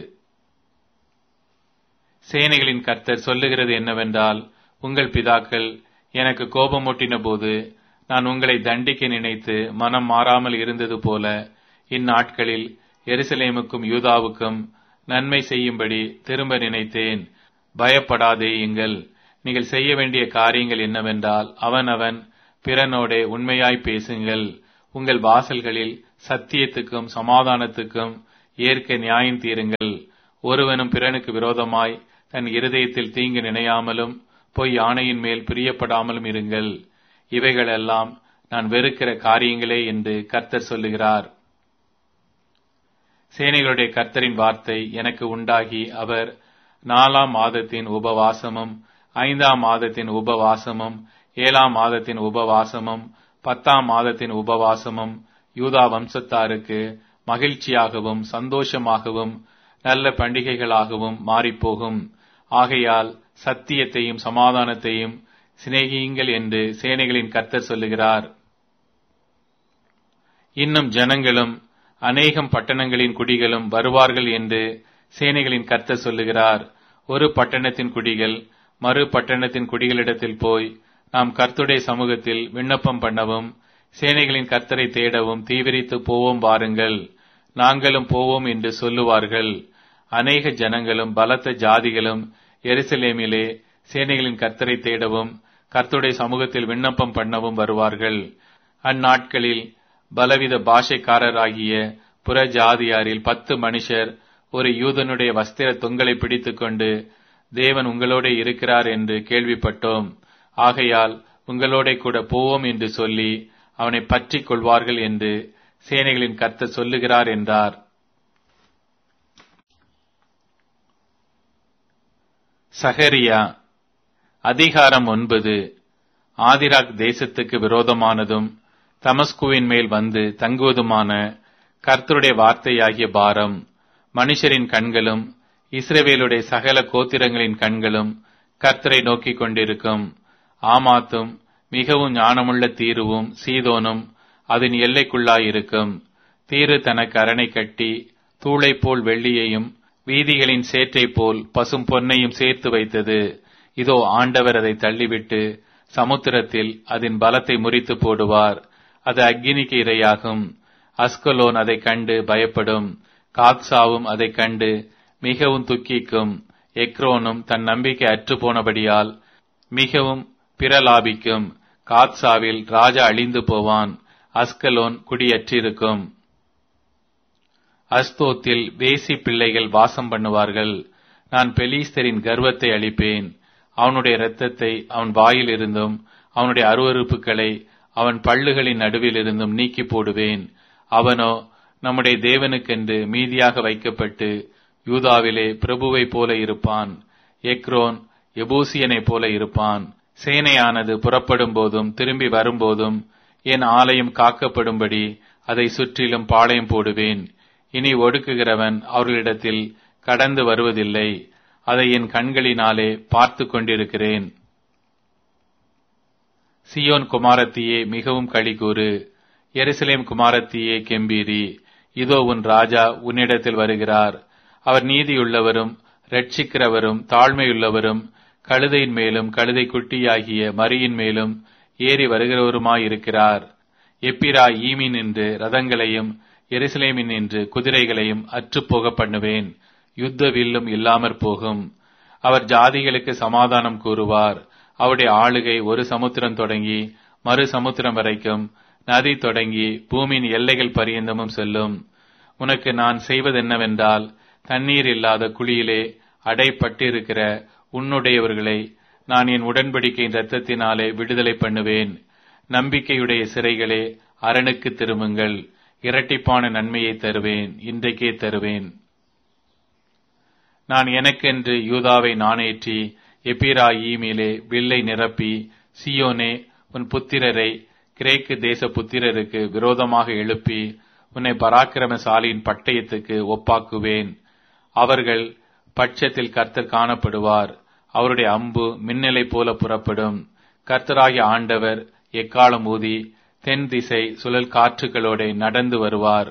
சேனைகளின் கர்த்தர் சொல்லுகிறது என்னவென்றால் உங்கள் பிதாக்கள் எனக்கு கோபமூட்டின போது நான் உங்களை தண்டிக்க நினைத்து மனம் மாறாமல் இருந்தது போல இந்நாட்களில் எருசலேமுக்கும் யூதாவுக்கும் நன்மை செய்யும்படி திரும்ப நினைத்தேன் பயப்படாதேயுங்கள் நீங்கள் செய்ய வேண்டிய காரியங்கள் என்னவென்றால் அவனவன் பிறனோடே உண்மையாய் பேசுங்கள் உங்கள் வாசல்களில் சத்தியத்துக்கும் சமாதானத்துக்கும் ஏற்க நியாயம் தீருங்கள் ஒருவனும் பிறனுக்கு விரோதமாய் தன் இருதயத்தில் தீங்கு நினையாமலும் பொய் ஆணையின் மேல் பிரியப்படாமலும் இருங்கள் இவைகளெல்லாம் நான் வெறுக்கிற காரியங்களே என்று கர்த்தர் சொல்லுகிறார் சேனைகளுடைய கர்த்தரின் வார்த்தை எனக்கு உண்டாகி அவர் நாலாம் மாதத்தின் உபவாசமும் ஐந்தாம் மாதத்தின் உபவாசமும் ஏழாம் மாதத்தின் உபவாசமும் பத்தாம் மாதத்தின் உபவாசமும் யூதா வம்சத்தாருக்கு மகிழ்ச்சியாகவும் சந்தோஷமாகவும் நல்ல பண்டிகைகளாகவும் மாறிப்போகும் ஆகையால் சத்தியத்தையும் சமாதானத்தையும் சிநேகியுங்கள் என்று சேனைகளின் கர்த்தர் சொல்லுகிறார் இன்னும் ஜனங்களும் அநேகம் பட்டணங்களின் குடிகளும் வருவார்கள் என்று சேனைகளின் கர்த்தர் சொல்லுகிறார் ஒரு பட்டணத்தின் குடிகள் மறு பட்டணத்தின் குடிகளிடத்தில் போய் நாம் கர்த்துடைய சமூகத்தில் விண்ணப்பம் பண்ணவும் சேனைகளின் கர்த்தரை தேடவும் தீவிரித்து போவோம் வாருங்கள் நாங்களும் போவோம் என்று சொல்லுவார்கள் அநேக ஜனங்களும் பலத்த ஜாதிகளும் எருசலேமிலே சேனைகளின் கர்த்தரை தேடவும் கர்த்துடைய சமூகத்தில் விண்ணப்பம் பண்ணவும் வருவார்கள் அந்நாட்களில் பலவித பாஷைக்காரராகிய புற ஜாதியாரில் பத்து மனுஷர் ஒரு யூதனுடைய வஸ்திர தொங்கலை பிடித்துக்கொண்டு தேவன் உங்களோட இருக்கிறார் என்று கேள்விப்பட்டோம் ஆகையால் உங்களோட கூட போவோம் என்று சொல்லி அவனை பற்றிக் கொள்வார்கள் என்று சேனைகளின் கர்த்தர் சொல்லுகிறார் என்றார் சகரியா அதிகாரம் ஒன்பது ஆதிராக் தேசத்துக்கு விரோதமானதும் தமஸ்குவின் மேல் வந்து தங்குவதுமான கர்த்தருடைய வார்த்தையாகிய பாரம் மனுஷரின் கண்களும் இஸ்ரவேலுடைய சகல கோத்திரங்களின் கண்களும் கர்த்தரை நோக்கிக் கொண்டிருக்கும் ஆமாத்தும் மிகவும் ஞானமுள்ள தீருவும் சீதோனும் அதன் எல்லைக்குள்ளாயிருக்கும் தீரு தனக்கு அரணை கட்டி தூளை போல் வெள்ளியையும் வீதிகளின் சேற்றை போல் பசும் பொன்னையும் சேர்த்து வைத்தது இதோ ஆண்டவர் அதை தள்ளிவிட்டு சமுத்திரத்தில் அதன் பலத்தை முறித்து போடுவார் அது அக்கினிக்கு இரையாகும் அஸ்கலோன் அதை கண்டு பயப்படும் காக்சாவும் அதை கண்டு மிகவும் துக்கிக்கும் எக்ரோனும் தன் நம்பிக்கை அற்று போனபடியால் மிகவும் பிரலாபிக்கும் காத்சாவில் ராஜா அழிந்து போவான் அஸ்கலோன் குடியற்றிருக்கும் அஸ்தோத்தில் வேசி பிள்ளைகள் வாசம் பண்ணுவார்கள் நான் பெலீஸ்தரின் கர்வத்தை அளிப்பேன் அவனுடைய இரத்தத்தை அவன் வாயில் இருந்தும் அவனுடைய அருவறுப்புகளை அவன் பள்ளுகளின் நடுவில் இருந்தும் நீக்கி போடுவேன் அவனோ நம்முடைய தேவனுக்கென்று மீதியாக வைக்கப்பட்டு யூதாவிலே பிரபுவை போல இருப்பான் எக்ரோன் எபூசியனைப் போல இருப்பான் சேனையானது புறப்படும் போதும் திரும்பி வரும்போதும் என் ஆலயம் காக்கப்படும்படி அதை சுற்றிலும் பாளையம் போடுவேன் இனி ஒடுக்குகிறவன் அவர்களிடத்தில் கடந்து வருவதில்லை அதை என் கண்களினாலே பார்த்து கொண்டிருக்கிறேன் சியோன் குமாரத்தியே மிகவும் களிகூறு எருசலேம் குமாரத்தியே கெம்பீரி இதோ உன் ராஜா உன்னிடத்தில் வருகிறார் அவர் நீதியுள்ளவரும் ரட்சிக்கிறவரும் தாழ்மையுள்ளவரும் கழுதையின் மேலும் கழுதை குட்டியாகிய மரியின் மேலும் ஏறி வருகிறவருமாயிருக்கிறார் எப்பிரா ஈமின் என்று ரதங்களையும் எருசலேமின் என்று குதிரைகளையும் அற்றுப்போக பண்ணுவேன் யுத்த வில்லும் இல்லாமற் போகும் அவர் ஜாதிகளுக்கு சமாதானம் கூறுவார் அவருடைய ஆளுகை ஒரு சமுத்திரம் தொடங்கி மறு சமுத்திரம் வரைக்கும் நதி தொடங்கி பூமியின் எல்லைகள் பரியந்தமும் செல்லும் உனக்கு நான் செய்வதென்னவென்றால் தண்ணீர் இல்லாத குழியிலே அடைப்பட்டிருக்கிற உன்னுடையவர்களை நான் என் உடன்படிக்கையின் இரத்தத்தினாலே விடுதலை பண்ணுவேன் நம்பிக்கையுடைய சிறைகளே அரணுக்கு திரும்புங்கள் இரட்டிப்பான நன்மையை தருவேன் இன்றைக்கே தருவேன் நான் எனக்கென்று யூதாவை நாணேற்றி எப்பிராயீமிலே வில்லை நிரப்பி சியோனே உன் புத்திரரை கிரேக்கு தேச புத்திரருக்கு விரோதமாக எழுப்பி உன்னை பராக்கிரமசாலியின் பட்டயத்துக்கு ஒப்பாக்குவேன் அவர்கள் பட்சத்தில் கர்த்தர் காணப்படுவார் அவருடைய அம்பு மின்னலை போல புறப்படும் கர்த்தராகிய ஆண்டவர் எக்காலம் ஊதி தென் திசை சுழல் காற்றுகளோட நடந்து வருவார்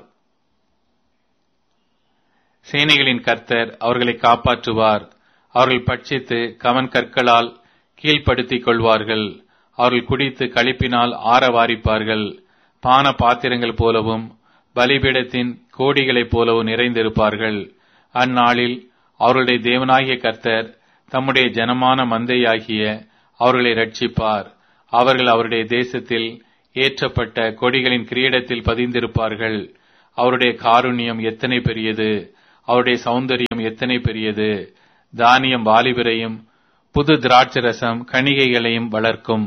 சேனைகளின் கர்த்தர் அவர்களை காப்பாற்றுவார் அவர்கள் பட்சித்து கவன் கற்களால் கீழ்ப்படுத்திக் கொள்வார்கள் அவர்கள் குடித்து களிப்பினால் ஆரவாரிப்பார்கள் பான பாத்திரங்கள் போலவும் பலிபீடத்தின் கோடிகளைப் போலவும் நிறைந்திருப்பார்கள் அந்நாளில் அவர்களுடைய தேவனாகிய கர்த்தர் தம்முடைய ஜனமான மந்தையாகிய அவர்களை ரட்சிப்பார் அவர்கள் அவருடைய தேசத்தில் ஏற்றப்பட்ட கொடிகளின் கிரீடத்தில் பதிந்திருப்பார்கள் அவருடைய காருண்யம் எத்தனை பெரியது அவருடைய சௌந்தரியம் எத்தனை பெரியது தானியம் வாலிபரையும் புது திராட்சரசம் கணிகைகளையும் வளர்க்கும்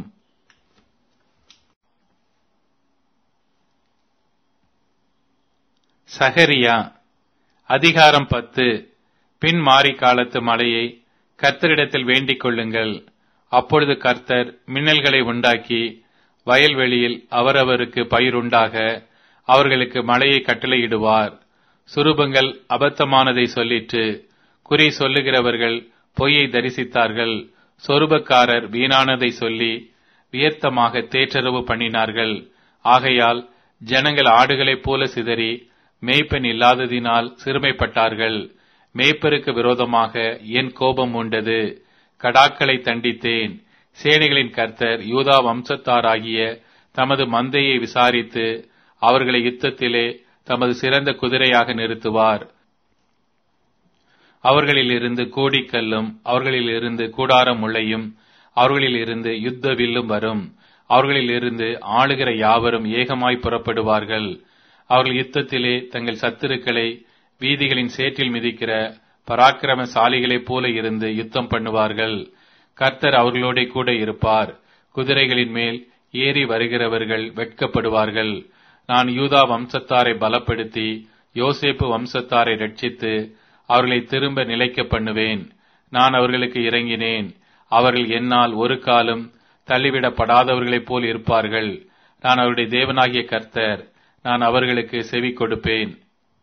சகரியா அதிகாரம் பத்து பின் மாறி காலத்து மழையை கர்த்தரிடத்தில் வேண்டிக் கொள்ளுங்கள் அப்பொழுது கர்த்தர் மின்னல்களை உண்டாக்கி வயல்வெளியில் அவரவருக்கு பயிருண்டாக அவர்களுக்கு மழையை கட்டளையிடுவார் சுரூபங்கள் அபத்தமானதை சொல்லிற்று குறி சொல்லுகிறவர்கள் பொய்யை தரிசித்தார்கள் சொருபக்காரர் வீணானதை சொல்லி வியர்த்தமாக தேற்றரவு பண்ணினார்கள் ஆகையால் ஜனங்கள் ஆடுகளைப் போல சிதறி மேய்ப்பன் இல்லாததினால் சிறுமைப்பட்டார்கள் மேய்ப்பருக்கு விரோதமாக என் கோபம் உண்டது கடாக்களை தண்டித்தேன் சேனைகளின் கர்த்தர் யூதா வம்சத்தாராகிய தமது மந்தையை விசாரித்து அவர்களை யுத்தத்திலே தமது சிறந்த குதிரையாக நிறுத்துவார் அவர்களில் இருந்து கோடிக்கல்லும் அவர்களில் இருந்து கூடாரம் முளையும் அவர்களில் இருந்து யுத்த வில்லும் வரும் அவர்களில் இருந்து ஆளுகிற யாவரும் ஏகமாய் புறப்படுவார்கள் அவர்கள் யுத்தத்திலே தங்கள் சத்துருக்களை வீதிகளின் சேற்றில் மிதிக்கிற பராக்கிரமசாலிகளைப் போல இருந்து யுத்தம் பண்ணுவார்கள் கர்த்தர் அவர்களோட கூட இருப்பார் குதிரைகளின் மேல் ஏறி வருகிறவர்கள் வெட்கப்படுவார்கள் நான் யூதா வம்சத்தாரை பலப்படுத்தி யோசேப்பு வம்சத்தாரை ரட்சித்து அவர்களை திரும்ப நிலைக்க பண்ணுவேன் நான் அவர்களுக்கு இறங்கினேன் அவர்கள் என்னால் ஒரு காலம் தள்ளிவிடப்படாதவர்களைப் போல் இருப்பார்கள் நான் அவருடைய தேவனாகிய கர்த்தர் நான் அவர்களுக்கு செவி கொடுப்பேன்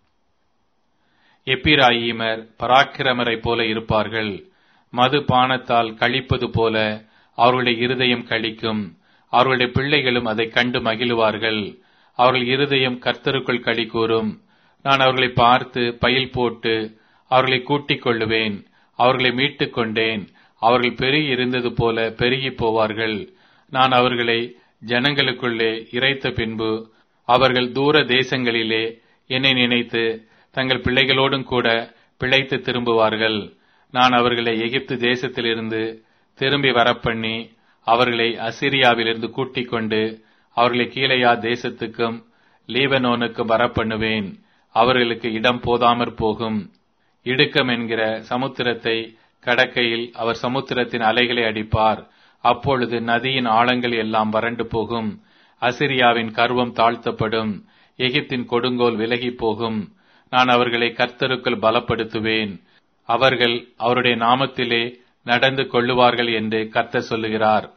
எப்பிராயீமர் பராக்கிரமரைப் போல இருப்பார்கள் மது பானத்தால் கழிப்பது போல அவர்களுடைய இருதயம் கழிக்கும் அவர்களுடைய பிள்ளைகளும் அதை கண்டு மகிழுவார்கள் அவர்கள் இருதயம் கர்த்தருக்குள் களி கூறும் நான் அவர்களை பார்த்து பயில் போட்டு அவர்களை கூட்டிக் கொள்ளுவேன் அவர்களை மீட்டுக் கொண்டேன் அவர்கள் பெருகி இருந்தது போல பெருகி போவார்கள் நான் அவர்களை ஜனங்களுக்குள்ளே இறைத்த பின்பு அவர்கள் தூர தேசங்களிலே என்னை நினைத்து தங்கள் பிள்ளைகளோடும் கூட பிழைத்து திரும்புவார்கள் நான் அவர்களை எகிப்து தேசத்திலிருந்து திரும்பி வரப்பண்ணி அவர்களை அசிரியாவிலிருந்து கூட்டிக் கொண்டு அவர்களை கீழையா தேசத்துக்கும் லீபனோனுக்கும் வரப்பண்ணுவேன் அவர்களுக்கு இடம் போதாமற் போகும் இடுக்கம் என்கிற சமுத்திரத்தை கடக்கையில் அவர் சமுத்திரத்தின் அலைகளை அடிப்பார் அப்பொழுது நதியின் ஆழங்கள் எல்லாம் வறண்டு போகும் அசிரியாவின் கர்வம் தாழ்த்தப்படும் எகிப்தின் கொடுங்கோல் விலகி போகும் நான் அவர்களை கர்த்தருக்குள் பலப்படுத்துவேன் அவர்கள் அவருடைய நாமத்திலே நடந்து கொள்ளுவார்கள் என்று கர்த்தர் சொல்லுகிறார்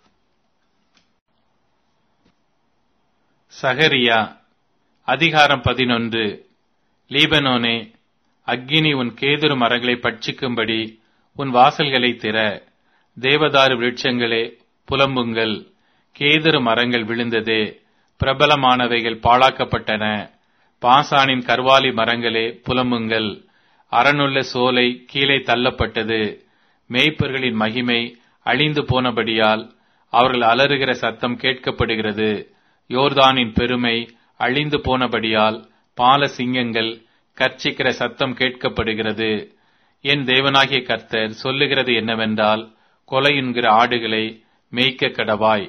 சகரியா அதிகாரம் பதினொன்று லீபனோனே அக்கினி உன் கேதுரு மரங்களை பட்சிக்கும்படி உன் வாசல்களை திற தேவதாரு விருட்சங்களே புலம்புங்கள் கேதுரு மரங்கள் விழுந்ததே பிரபலமானவைகள் பாழாக்கப்பட்டன பாசானின் கர்வாலி மரங்களே புலம்புங்கள் அரணுள்ள சோலை கீழே தள்ளப்பட்டது மேய்ப்பர்களின் மகிமை அழிந்து போனபடியால் அவர்கள் அலறுகிற சத்தம் கேட்கப்படுகிறது யோர்தானின் பெருமை அழிந்து போனபடியால் பால சிங்கங்கள் கர்ச்சிக்கிற சத்தம் கேட்கப்படுகிறது என் தேவனாகிய கர்த்தர் சொல்லுகிறது என்னவென்றால் கொலை என்கிற ஆடுகளை மேய்க்க கடவாய்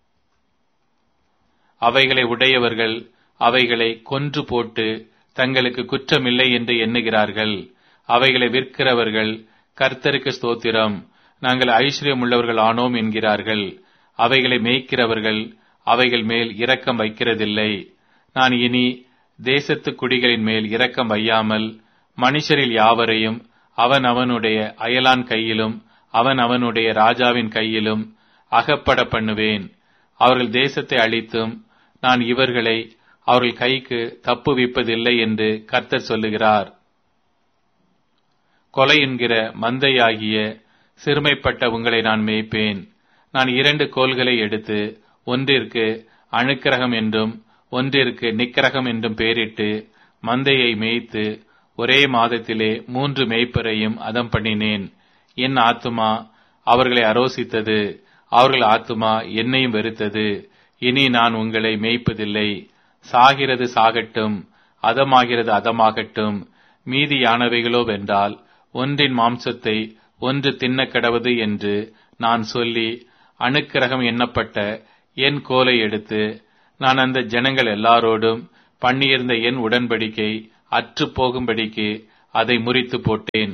அவைகளை உடையவர்கள் அவைகளை கொன்று போட்டு தங்களுக்கு குற்றமில்லை என்று எண்ணுகிறார்கள் அவைகளை விற்கிறவர்கள் கர்த்தருக்கு ஸ்தோத்திரம் நாங்கள் ஐஸ்வர்யம் உள்ளவர்கள் ஆனோம் என்கிறார்கள் அவைகளை மேய்க்கிறவர்கள் அவைகள் மேல் இரக்கம் வைக்கிறதில்லை நான் இனி தேசத்து குடிகளின் மேல் இரக்கம் வையாமல் மனுஷரில் யாவரையும் அவன் அவனுடைய அயலான் கையிலும் அவன் அவனுடைய ராஜாவின் கையிலும் அகப்பட பண்ணுவேன் அவர்கள் தேசத்தை அழித்தும் நான் இவர்களை அவர்கள் கைக்கு தப்புவிப்பதில்லை என்று கர்த்தர் சொல்லுகிறார் கொலை என்கிற மந்தையாகிய சிறுமைப்பட்ட உங்களை நான் மேய்ப்பேன் நான் இரண்டு கோல்களை எடுத்து ஒன்றிற்கு அணுக்கிரகம் என்றும் ஒன்றிற்கு நிக்கிரகம் என்றும் பெயரிட்டு மந்தையை மேய்த்து ஒரே மாதத்திலே மூன்று மேய்ப்பரையும் அதம் பண்ணினேன் என் ஆத்துமா அவர்களை அரோசித்தது அவர்கள் ஆத்துமா என்னையும் வெறுத்தது இனி நான் உங்களை மேய்ப்பதில்லை சாகிறது சாகட்டும் அதமாகிறது அதமாகட்டும் மீதியானவைகளோ வென்றால் ஒன்றின் மாம்சத்தை ஒன்று தின்ன கடவது என்று நான் சொல்லி அணுக்கிரகம் எண்ணப்பட்ட என் கோலை எடுத்து நான் அந்த ஜனங்கள் எல்லாரோடும் பண்ணியிருந்த என் உடன்படிக்கை அற்று போகும்படிக்கு அதை முறித்து போட்டேன்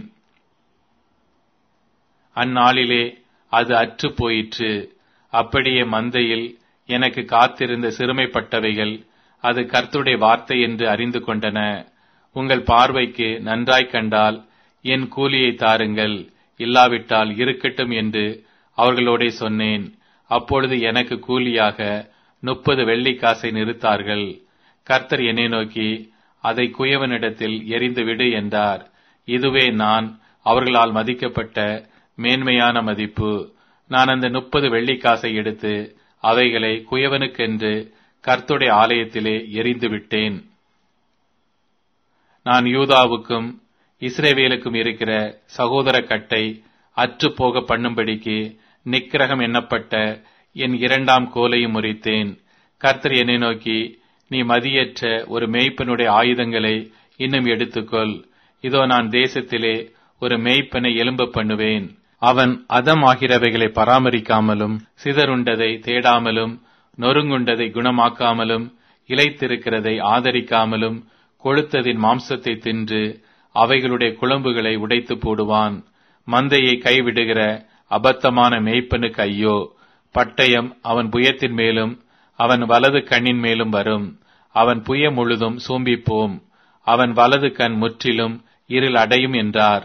அந்நாளிலே அது அற்று போயிற்று அப்படியே மந்தையில் எனக்கு காத்திருந்த சிறுமைப்பட்டவைகள் அது கர்த்துடைய வார்த்தை என்று அறிந்து கொண்டன உங்கள் பார்வைக்கு நன்றாய் கண்டால் என் கூலியை தாருங்கள் இல்லாவிட்டால் இருக்கட்டும் என்று அவர்களோடே சொன்னேன் அப்பொழுது எனக்கு கூலியாக முப்பது வெள்ளிக்காசை நிறுத்தார்கள் கர்த்தர் என்னை நோக்கி அதை குயவனிடத்தில் எரிந்துவிடு என்றார் இதுவே நான் அவர்களால் மதிக்கப்பட்ட மேன்மையான மதிப்பு நான் அந்த முப்பது வெள்ளிக்காசை எடுத்து அவைகளை குயவனுக்கென்று கர்த்துடைய ஆலயத்திலே எரிந்து விட்டேன் நான் யூதாவுக்கும் இஸ்ரேவேலுக்கும் இருக்கிற சகோதர கட்டை அற்று போக பண்ணும்படிக்கு நிக்கிரகம் எண்ணப்பட்ட என் இரண்டாம் கோலையும் முறித்தேன் கர்த்தர் என்னை நோக்கி நீ மதியற்ற ஒரு மேய்ப்பனுடைய ஆயுதங்களை இன்னும் எடுத்துக்கொள் இதோ நான் தேசத்திலே ஒரு மேய்ப்பனை எலும்ப பண்ணுவேன் அவன் அதமாகிறவைகளை பராமரிக்காமலும் சிதறுண்டதை தேடாமலும் நொறுங்குண்டதை குணமாக்காமலும் இலைத்திருக்கிறதை ஆதரிக்காமலும் கொளுத்ததின் மாம்சத்தை தின்று அவைகளுடைய குழம்புகளை உடைத்து போடுவான் மந்தையை கைவிடுகிற அபத்தமான மேய்ப்பனுக்கு ஐயோ பட்டயம் அவன் புயத்தின் மேலும் அவன் வலது கண்ணின் மேலும் வரும் அவன் புய முழுதும் சூம்பிப்போம் அவன் வலது கண் முற்றிலும் இருள் அடையும் என்றார்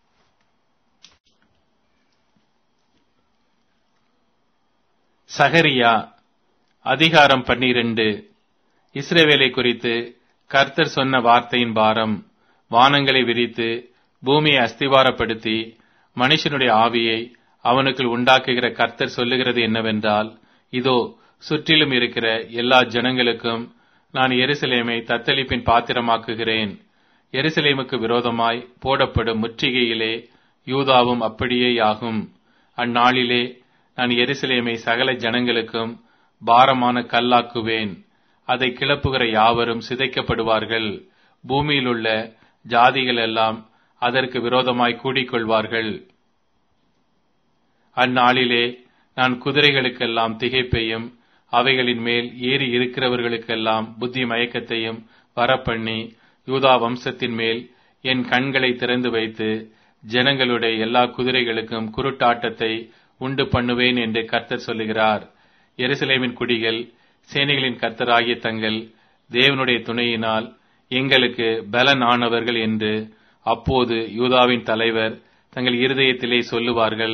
சகரியா அதிகாரம் பன்னிரண்டு இஸ்ரேவேலை குறித்து கர்த்தர் சொன்ன வார்த்தையின் பாரம் வானங்களை விரித்து பூமியை அஸ்திவாரப்படுத்தி மனுஷனுடைய ஆவியை அவனுக்குள் உண்டாக்குகிற கர்த்தர் சொல்லுகிறது என்னவென்றால் இதோ சுற்றிலும் இருக்கிற எல்லா ஜனங்களுக்கும் நான் எருசலேமை தத்தளிப்பின் பாத்திரமாக்குகிறேன் எருசலேமுக்கு விரோதமாய் போடப்படும் முற்றுகையிலே யூதாவும் அப்படியேயாகும் அந்நாளிலே நான் எருசலேமை சகல ஜனங்களுக்கும் பாரமான கல்லாக்குவேன் அதை கிளப்புகிற யாவரும் சிதைக்கப்படுவார்கள் பூமியிலுள்ள ஜாதிகள் எல்லாம் அதற்கு விரோதமாய் கூடிக்கொள்வார்கள் அந்நாளிலே நான் குதிரைகளுக்கெல்லாம் திகைப்பையும் அவைகளின் மேல் ஏறி இருக்கிறவர்களுக்கெல்லாம் புத்தி மயக்கத்தையும் வரப்பண்ணி யூதா வம்சத்தின் மேல் என் கண்களை திறந்து வைத்து ஜனங்களுடைய எல்லா குதிரைகளுக்கும் குருட்டாட்டத்தை உண்டு பண்ணுவேன் என்று கர்த்தர் சொல்லுகிறார் எருசலேமின் குடிகள் சேனைகளின் கர்த்தராகிய தங்கள் தேவனுடைய துணையினால் எங்களுக்கு பலன் ஆனவர்கள் என்று அப்போது யூதாவின் தலைவர் தங்கள் இருதயத்திலே சொல்லுவார்கள்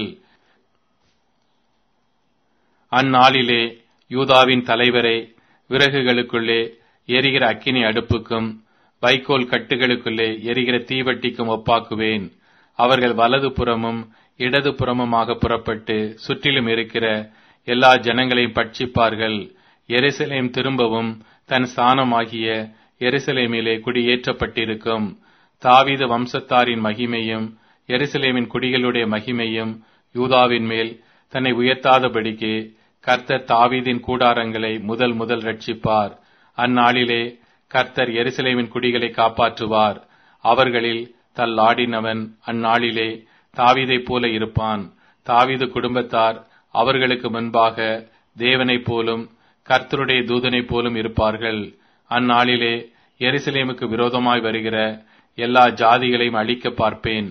அந்நாளிலே யூதாவின் தலைவரை விறகுகளுக்குள்ளே எரிகிற அக்கினி அடுப்புக்கும் வைக்கோல் கட்டுகளுக்குள்ளே எரிகிற தீவட்டிக்கும் ஒப்பாக்குவேன் அவர்கள் வலது புறமும் இடது புறமுமாக புறப்பட்டு சுற்றிலும் இருக்கிற எல்லா ஜனங்களையும் பட்சிப்பார்கள் எருசலேம் திரும்பவும் தன் ஸ்தானமாகிய எருசலேமிலே குடியேற்றப்பட்டிருக்கும் தாவீது வம்சத்தாரின் மகிமையும் எருசலேமின் குடிகளுடைய மகிமையும் யூதாவின் மேல் தன்னை உயர்த்தாதபடிக்கு கர்த்தர் தாவீதின் கூடாரங்களை முதல் முதல் ரட்சிப்பார் அந்நாளிலே கர்த்தர் எருசலேமின் குடிகளை காப்பாற்றுவார் அவர்களில் தள்ளாடினவன் அந்நாளிலே தாவீதைப் போல இருப்பான் தாவீது குடும்பத்தார் அவர்களுக்கு முன்பாக தேவனைப் போலும் கர்த்தருடைய தூதனைப் போலும் இருப்பார்கள் அந்நாளிலே எருசலேமுக்கு விரோதமாய் வருகிற எல்லா ஜாதிகளையும் அழிக்க பார்ப்பேன்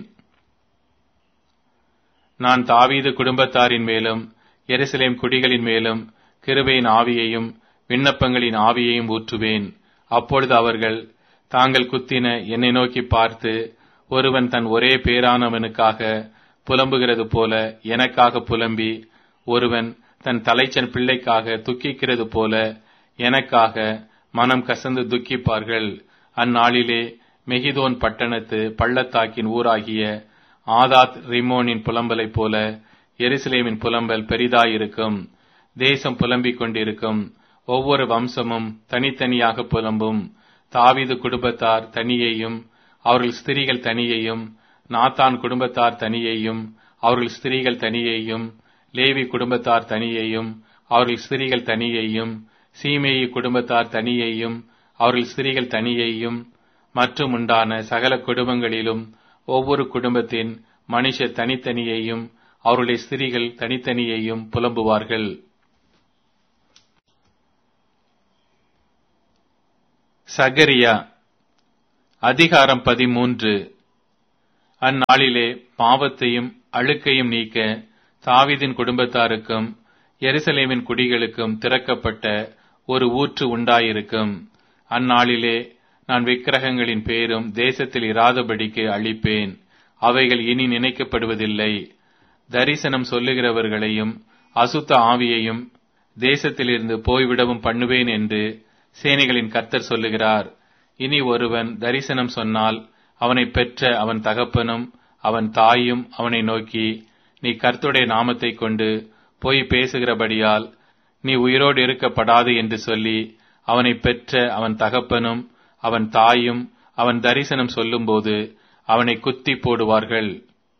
நான் தாவீது குடும்பத்தாரின் மேலும் எருசலேம் குடிகளின் மேலும் கிருபையின் ஆவியையும் விண்ணப்பங்களின் ஆவியையும் ஊற்றுவேன் அப்பொழுது அவர்கள் தாங்கள் குத்தின என்னை நோக்கி பார்த்து ஒருவன் தன் ஒரே பேரானவனுக்காக புலம்புகிறது போல எனக்காக புலம்பி ஒருவன் தன் தலைச்சன் பிள்ளைக்காக துக்கிக்கிறது போல எனக்காக மனம் கசந்து துக்கிப்பார்கள் அந்நாளிலே மெகிதோன் பட்டணத்து பள்ளத்தாக்கின் ஊராகிய ஆதாத் ரிமோனின் புலம்பலைப் போல எருசலேமின் புலம்பல் பெரிதாயிருக்கும் தேசம் புலம்பிக் கொண்டிருக்கும் ஒவ்வொரு வம்சமும் தனித்தனியாக புலம்பும் தாவீது குடும்பத்தார் தனியையும் அவர்கள் ஸ்திரீகள் தனியையும் நாத்தான் குடும்பத்தார் தனியையும் அவர்கள் ஸ்திரீகள் தனியையும் லேவி குடும்பத்தார் தனியையும் அவர்கள் ஸ்திரீகள் தனியையும் சீமேயி குடும்பத்தார் தனியையும் அவர்கள் ஸ்திரீகள் தனியையும் மற்றும் உண்டான சகல குடும்பங்களிலும் ஒவ்வொரு குடும்பத்தின் மனுஷர் தனித்தனியையும் அவருடைய ஸ்திரீகள் தனித்தனியையும் புலம்புவார்கள் சகரியா அதிகாரம் பதிமூன்று அந்நாளிலே பாவத்தையும் அழுக்கையும் நீக்க தாவீதின் குடும்பத்தாருக்கும் எருசலேமின் குடிகளுக்கும் திறக்கப்பட்ட ஒரு ஊற்று உண்டாயிருக்கும் அந்நாளிலே நான் விக்கிரகங்களின் பேரும் தேசத்தில் இராதபடிக்கு அழிப்பேன் அவைகள் இனி நினைக்கப்படுவதில்லை தரிசனம் சொல்லுகிறவர்களையும் அசுத்த ஆவியையும் தேசத்திலிருந்து போய்விடவும் பண்ணுவேன் என்று சேனைகளின் கர்த்தர் சொல்லுகிறார் இனி ஒருவன் தரிசனம் சொன்னால் அவனை பெற்ற அவன் தகப்பனும் அவன் தாயும் அவனை நோக்கி நீ கர்த்துடைய நாமத்தை கொண்டு போய் பேசுகிறபடியால் நீ உயிரோடு இருக்கப்படாது என்று சொல்லி அவனை பெற்ற அவன் தகப்பனும் அவன் தாயும் அவன் தரிசனம் சொல்லும்போது அவனை குத்தி போடுவார்கள்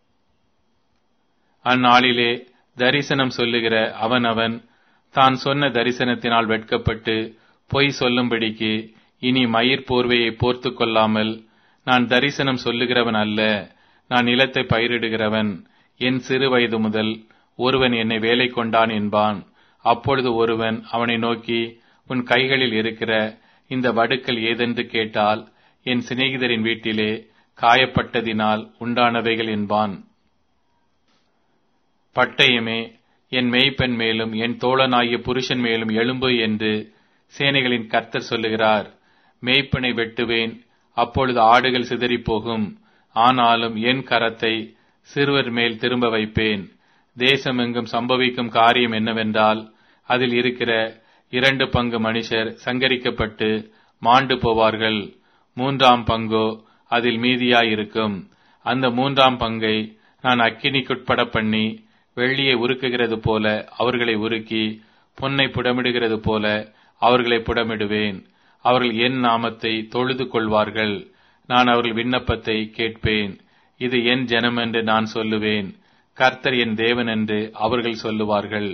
அந்நாளிலே தரிசனம் சொல்லுகிற அவனவன் தான் சொன்ன தரிசனத்தினால் வெட்கப்பட்டு பொய் சொல்லும்படிக்கு இனி மயிர் போர்வையை போர்த்து கொள்ளாமல் நான் தரிசனம் சொல்லுகிறவன் அல்ல நான் நிலத்தை பயிரிடுகிறவன் என் சிறு வயது முதல் ஒருவன் என்னை வேலை கொண்டான் என்பான் அப்பொழுது ஒருவன் அவனை நோக்கி உன் கைகளில் இருக்கிற இந்த வடுக்கள் ஏதென்று கேட்டால் என் சிநேகிதரின் வீட்டிலே காயப்பட்டதினால் உண்டானவைகள் என்பான் பட்டயமே என் மேய்ப்பெண் மேலும் என் தோழனாகிய புருஷன் மேலும் எழும்பு என்று சேனைகளின் கர்த்தர் சொல்லுகிறார் மேய்ப்பனை வெட்டுவேன் அப்பொழுது ஆடுகள் சிதறிப்போகும் ஆனாலும் என் கரத்தை சிறுவர் மேல் திரும்ப வைப்பேன் தேசமெங்கும் சம்பவிக்கும் காரியம் என்னவென்றால் அதில் இருக்கிற இரண்டு பங்கு மனுஷர் சங்கரிக்கப்பட்டு மாண்டு போவார்கள் மூன்றாம் பங்கோ அதில் மீதியாயிருக்கும் அந்த மூன்றாம் பங்கை நான் அக்கினிக்குட்பட பண்ணி வெள்ளியை உருக்குகிறது போல அவர்களை உருக்கி பொன்னை புடமிடுகிறது போல அவர்களை புடமிடுவேன் அவர்கள் என் நாமத்தை தொழுது கொள்வார்கள் நான் அவர்கள் விண்ணப்பத்தை கேட்பேன் இது என் ஜனம் என்று நான் சொல்லுவேன் கர்த்தர் என் தேவன் என்று அவர்கள் சொல்லுவார்கள்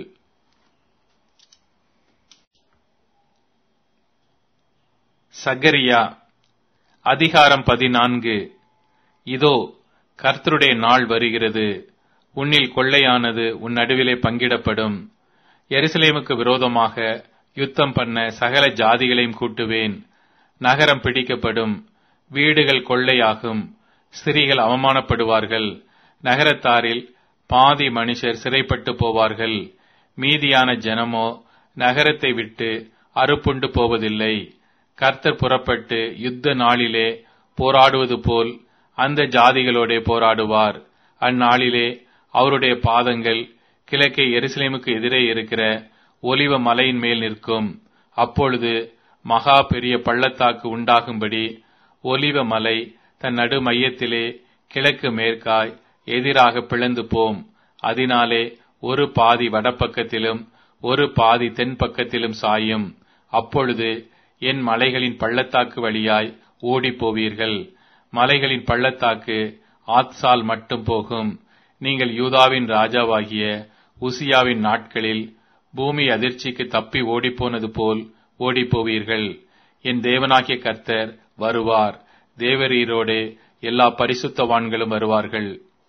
சகரியா அதிகாரம் பதினான்கு இதோ கர்த்தருடைய நாள் வருகிறது உன்னில் கொள்ளையானது உன் நடுவிலே பங்கிடப்படும் எருசலேமுக்கு விரோதமாக யுத்தம் பண்ண சகல ஜாதிகளையும் கூட்டுவேன் நகரம் பிடிக்கப்படும் வீடுகள் கொள்ளையாகும் ஸ்திரீகள் அவமானப்படுவார்கள் நகரத்தாரில் பாதி மனுஷர் சிறைப்பட்டு போவார்கள் மீதியான ஜனமோ நகரத்தை விட்டு அறுப்புண்டு போவதில்லை கர்த்தர் புறப்பட்டு யுத்த நாளிலே போராடுவது போல் அந்த ஜாதிகளோடே போராடுவார் அந்நாளிலே அவருடைய பாதங்கள் கிழக்கே எருசலேமுக்கு எதிரே இருக்கிற ஒலிவ மலையின் மேல் நிற்கும் அப்பொழுது மகா பெரிய பள்ளத்தாக்கு உண்டாகும்படி ஒலிவ மலை தன் நடு மையத்திலே கிழக்கு மேற்காய் எதிராக பிளந்து போம் அதனாலே ஒரு பாதி வடப்பக்கத்திலும் ஒரு பாதி தென் பக்கத்திலும் சாயும் அப்பொழுது என் மலைகளின் பள்ளத்தாக்கு வழியாய் ஓடிப் போவீர்கள் மலைகளின் பள்ளத்தாக்கு ஆத்சால் மட்டும் போகும் நீங்கள் யூதாவின் ராஜாவாகிய உசியாவின் நாட்களில் பூமி அதிர்ச்சிக்கு தப்பி ஓடிப்போனது போல் ஓடிப்போவீர்கள் என் தேவனாகிய கர்த்தர் வருவார் தேவரீரோடே எல்லா பரிசுத்தவான்களும் வருவார்கள்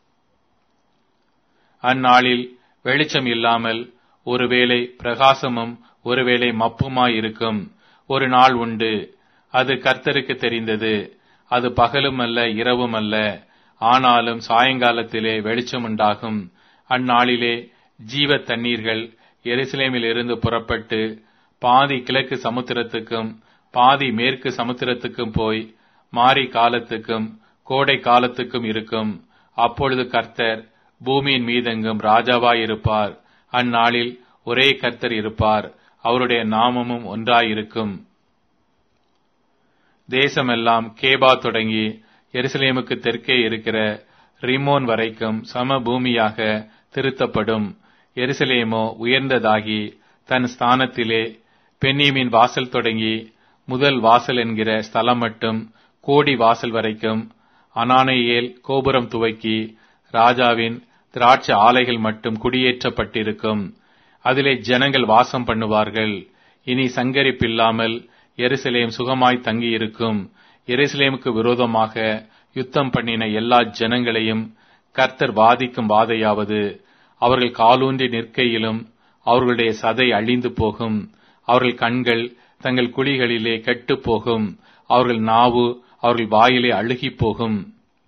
அந்நாளில் வெளிச்சம் இல்லாமல் ஒருவேளை பிரகாசமும் ஒருவேளை மப்புமாயிருக்கும் ஒரு நாள் உண்டு அது கர்த்தருக்கு தெரிந்தது அது பகலும் அல்ல இரவும் அல்ல ஆனாலும் சாயங்காலத்திலே வெளிச்சம் உண்டாகும் அந்நாளிலே ஜீவ தண்ணீர்கள் எருசலேமில் இருந்து புறப்பட்டு பாதி கிழக்கு சமுத்திரத்துக்கும் பாதி மேற்கு சமுத்திரத்துக்கும் போய் மாரி காலத்துக்கும் கோடை காலத்துக்கும் இருக்கும் அப்பொழுது கர்த்தர் பூமியின் மீதெங்கும் ராஜாவாயிருப்பார் அந்நாளில் ஒரே கர்த்தர் இருப்பார் அவருடைய நாமமும் ஒன்றாயிருக்கும் தேசமெல்லாம் கேபா தொடங்கி எருசலேமுக்கு தெற்கே இருக்கிற ரிமோன் வரைக்கும் சம பூமியாக திருத்தப்படும் எருசலேமோ உயர்ந்ததாகி தன் ஸ்தானத்திலே பென்னீமின் வாசல் தொடங்கி முதல் வாசல் என்கிற ஸ்தலம் மட்டும் கோடி வாசல் வரைக்கும் அனானையேல் கோபுரம் துவக்கி ராஜாவின் திராட்சை ஆலைகள் மட்டும் குடியேற்றப்பட்டிருக்கும் அதிலே ஜனங்கள் வாசம் பண்ணுவார்கள் இனி சங்கரிப்பில்லாமல் எருசலேம் சுகமாய் தங்கியிருக்கும் எருசலேமுக்கு விரோதமாக யுத்தம் பண்ணின எல்லா ஜனங்களையும் கர்த்தர் வாதிக்கும் வாதையாவது அவர்கள் காலூன்றி நிற்கையிலும் அவர்களுடைய சதை அழிந்து போகும் அவர்கள் கண்கள் தங்கள் குழிகளிலே கெட்டுப் போகும் அவர்கள் நாவு அவர்கள் வாயிலே அழுகிப் போகும்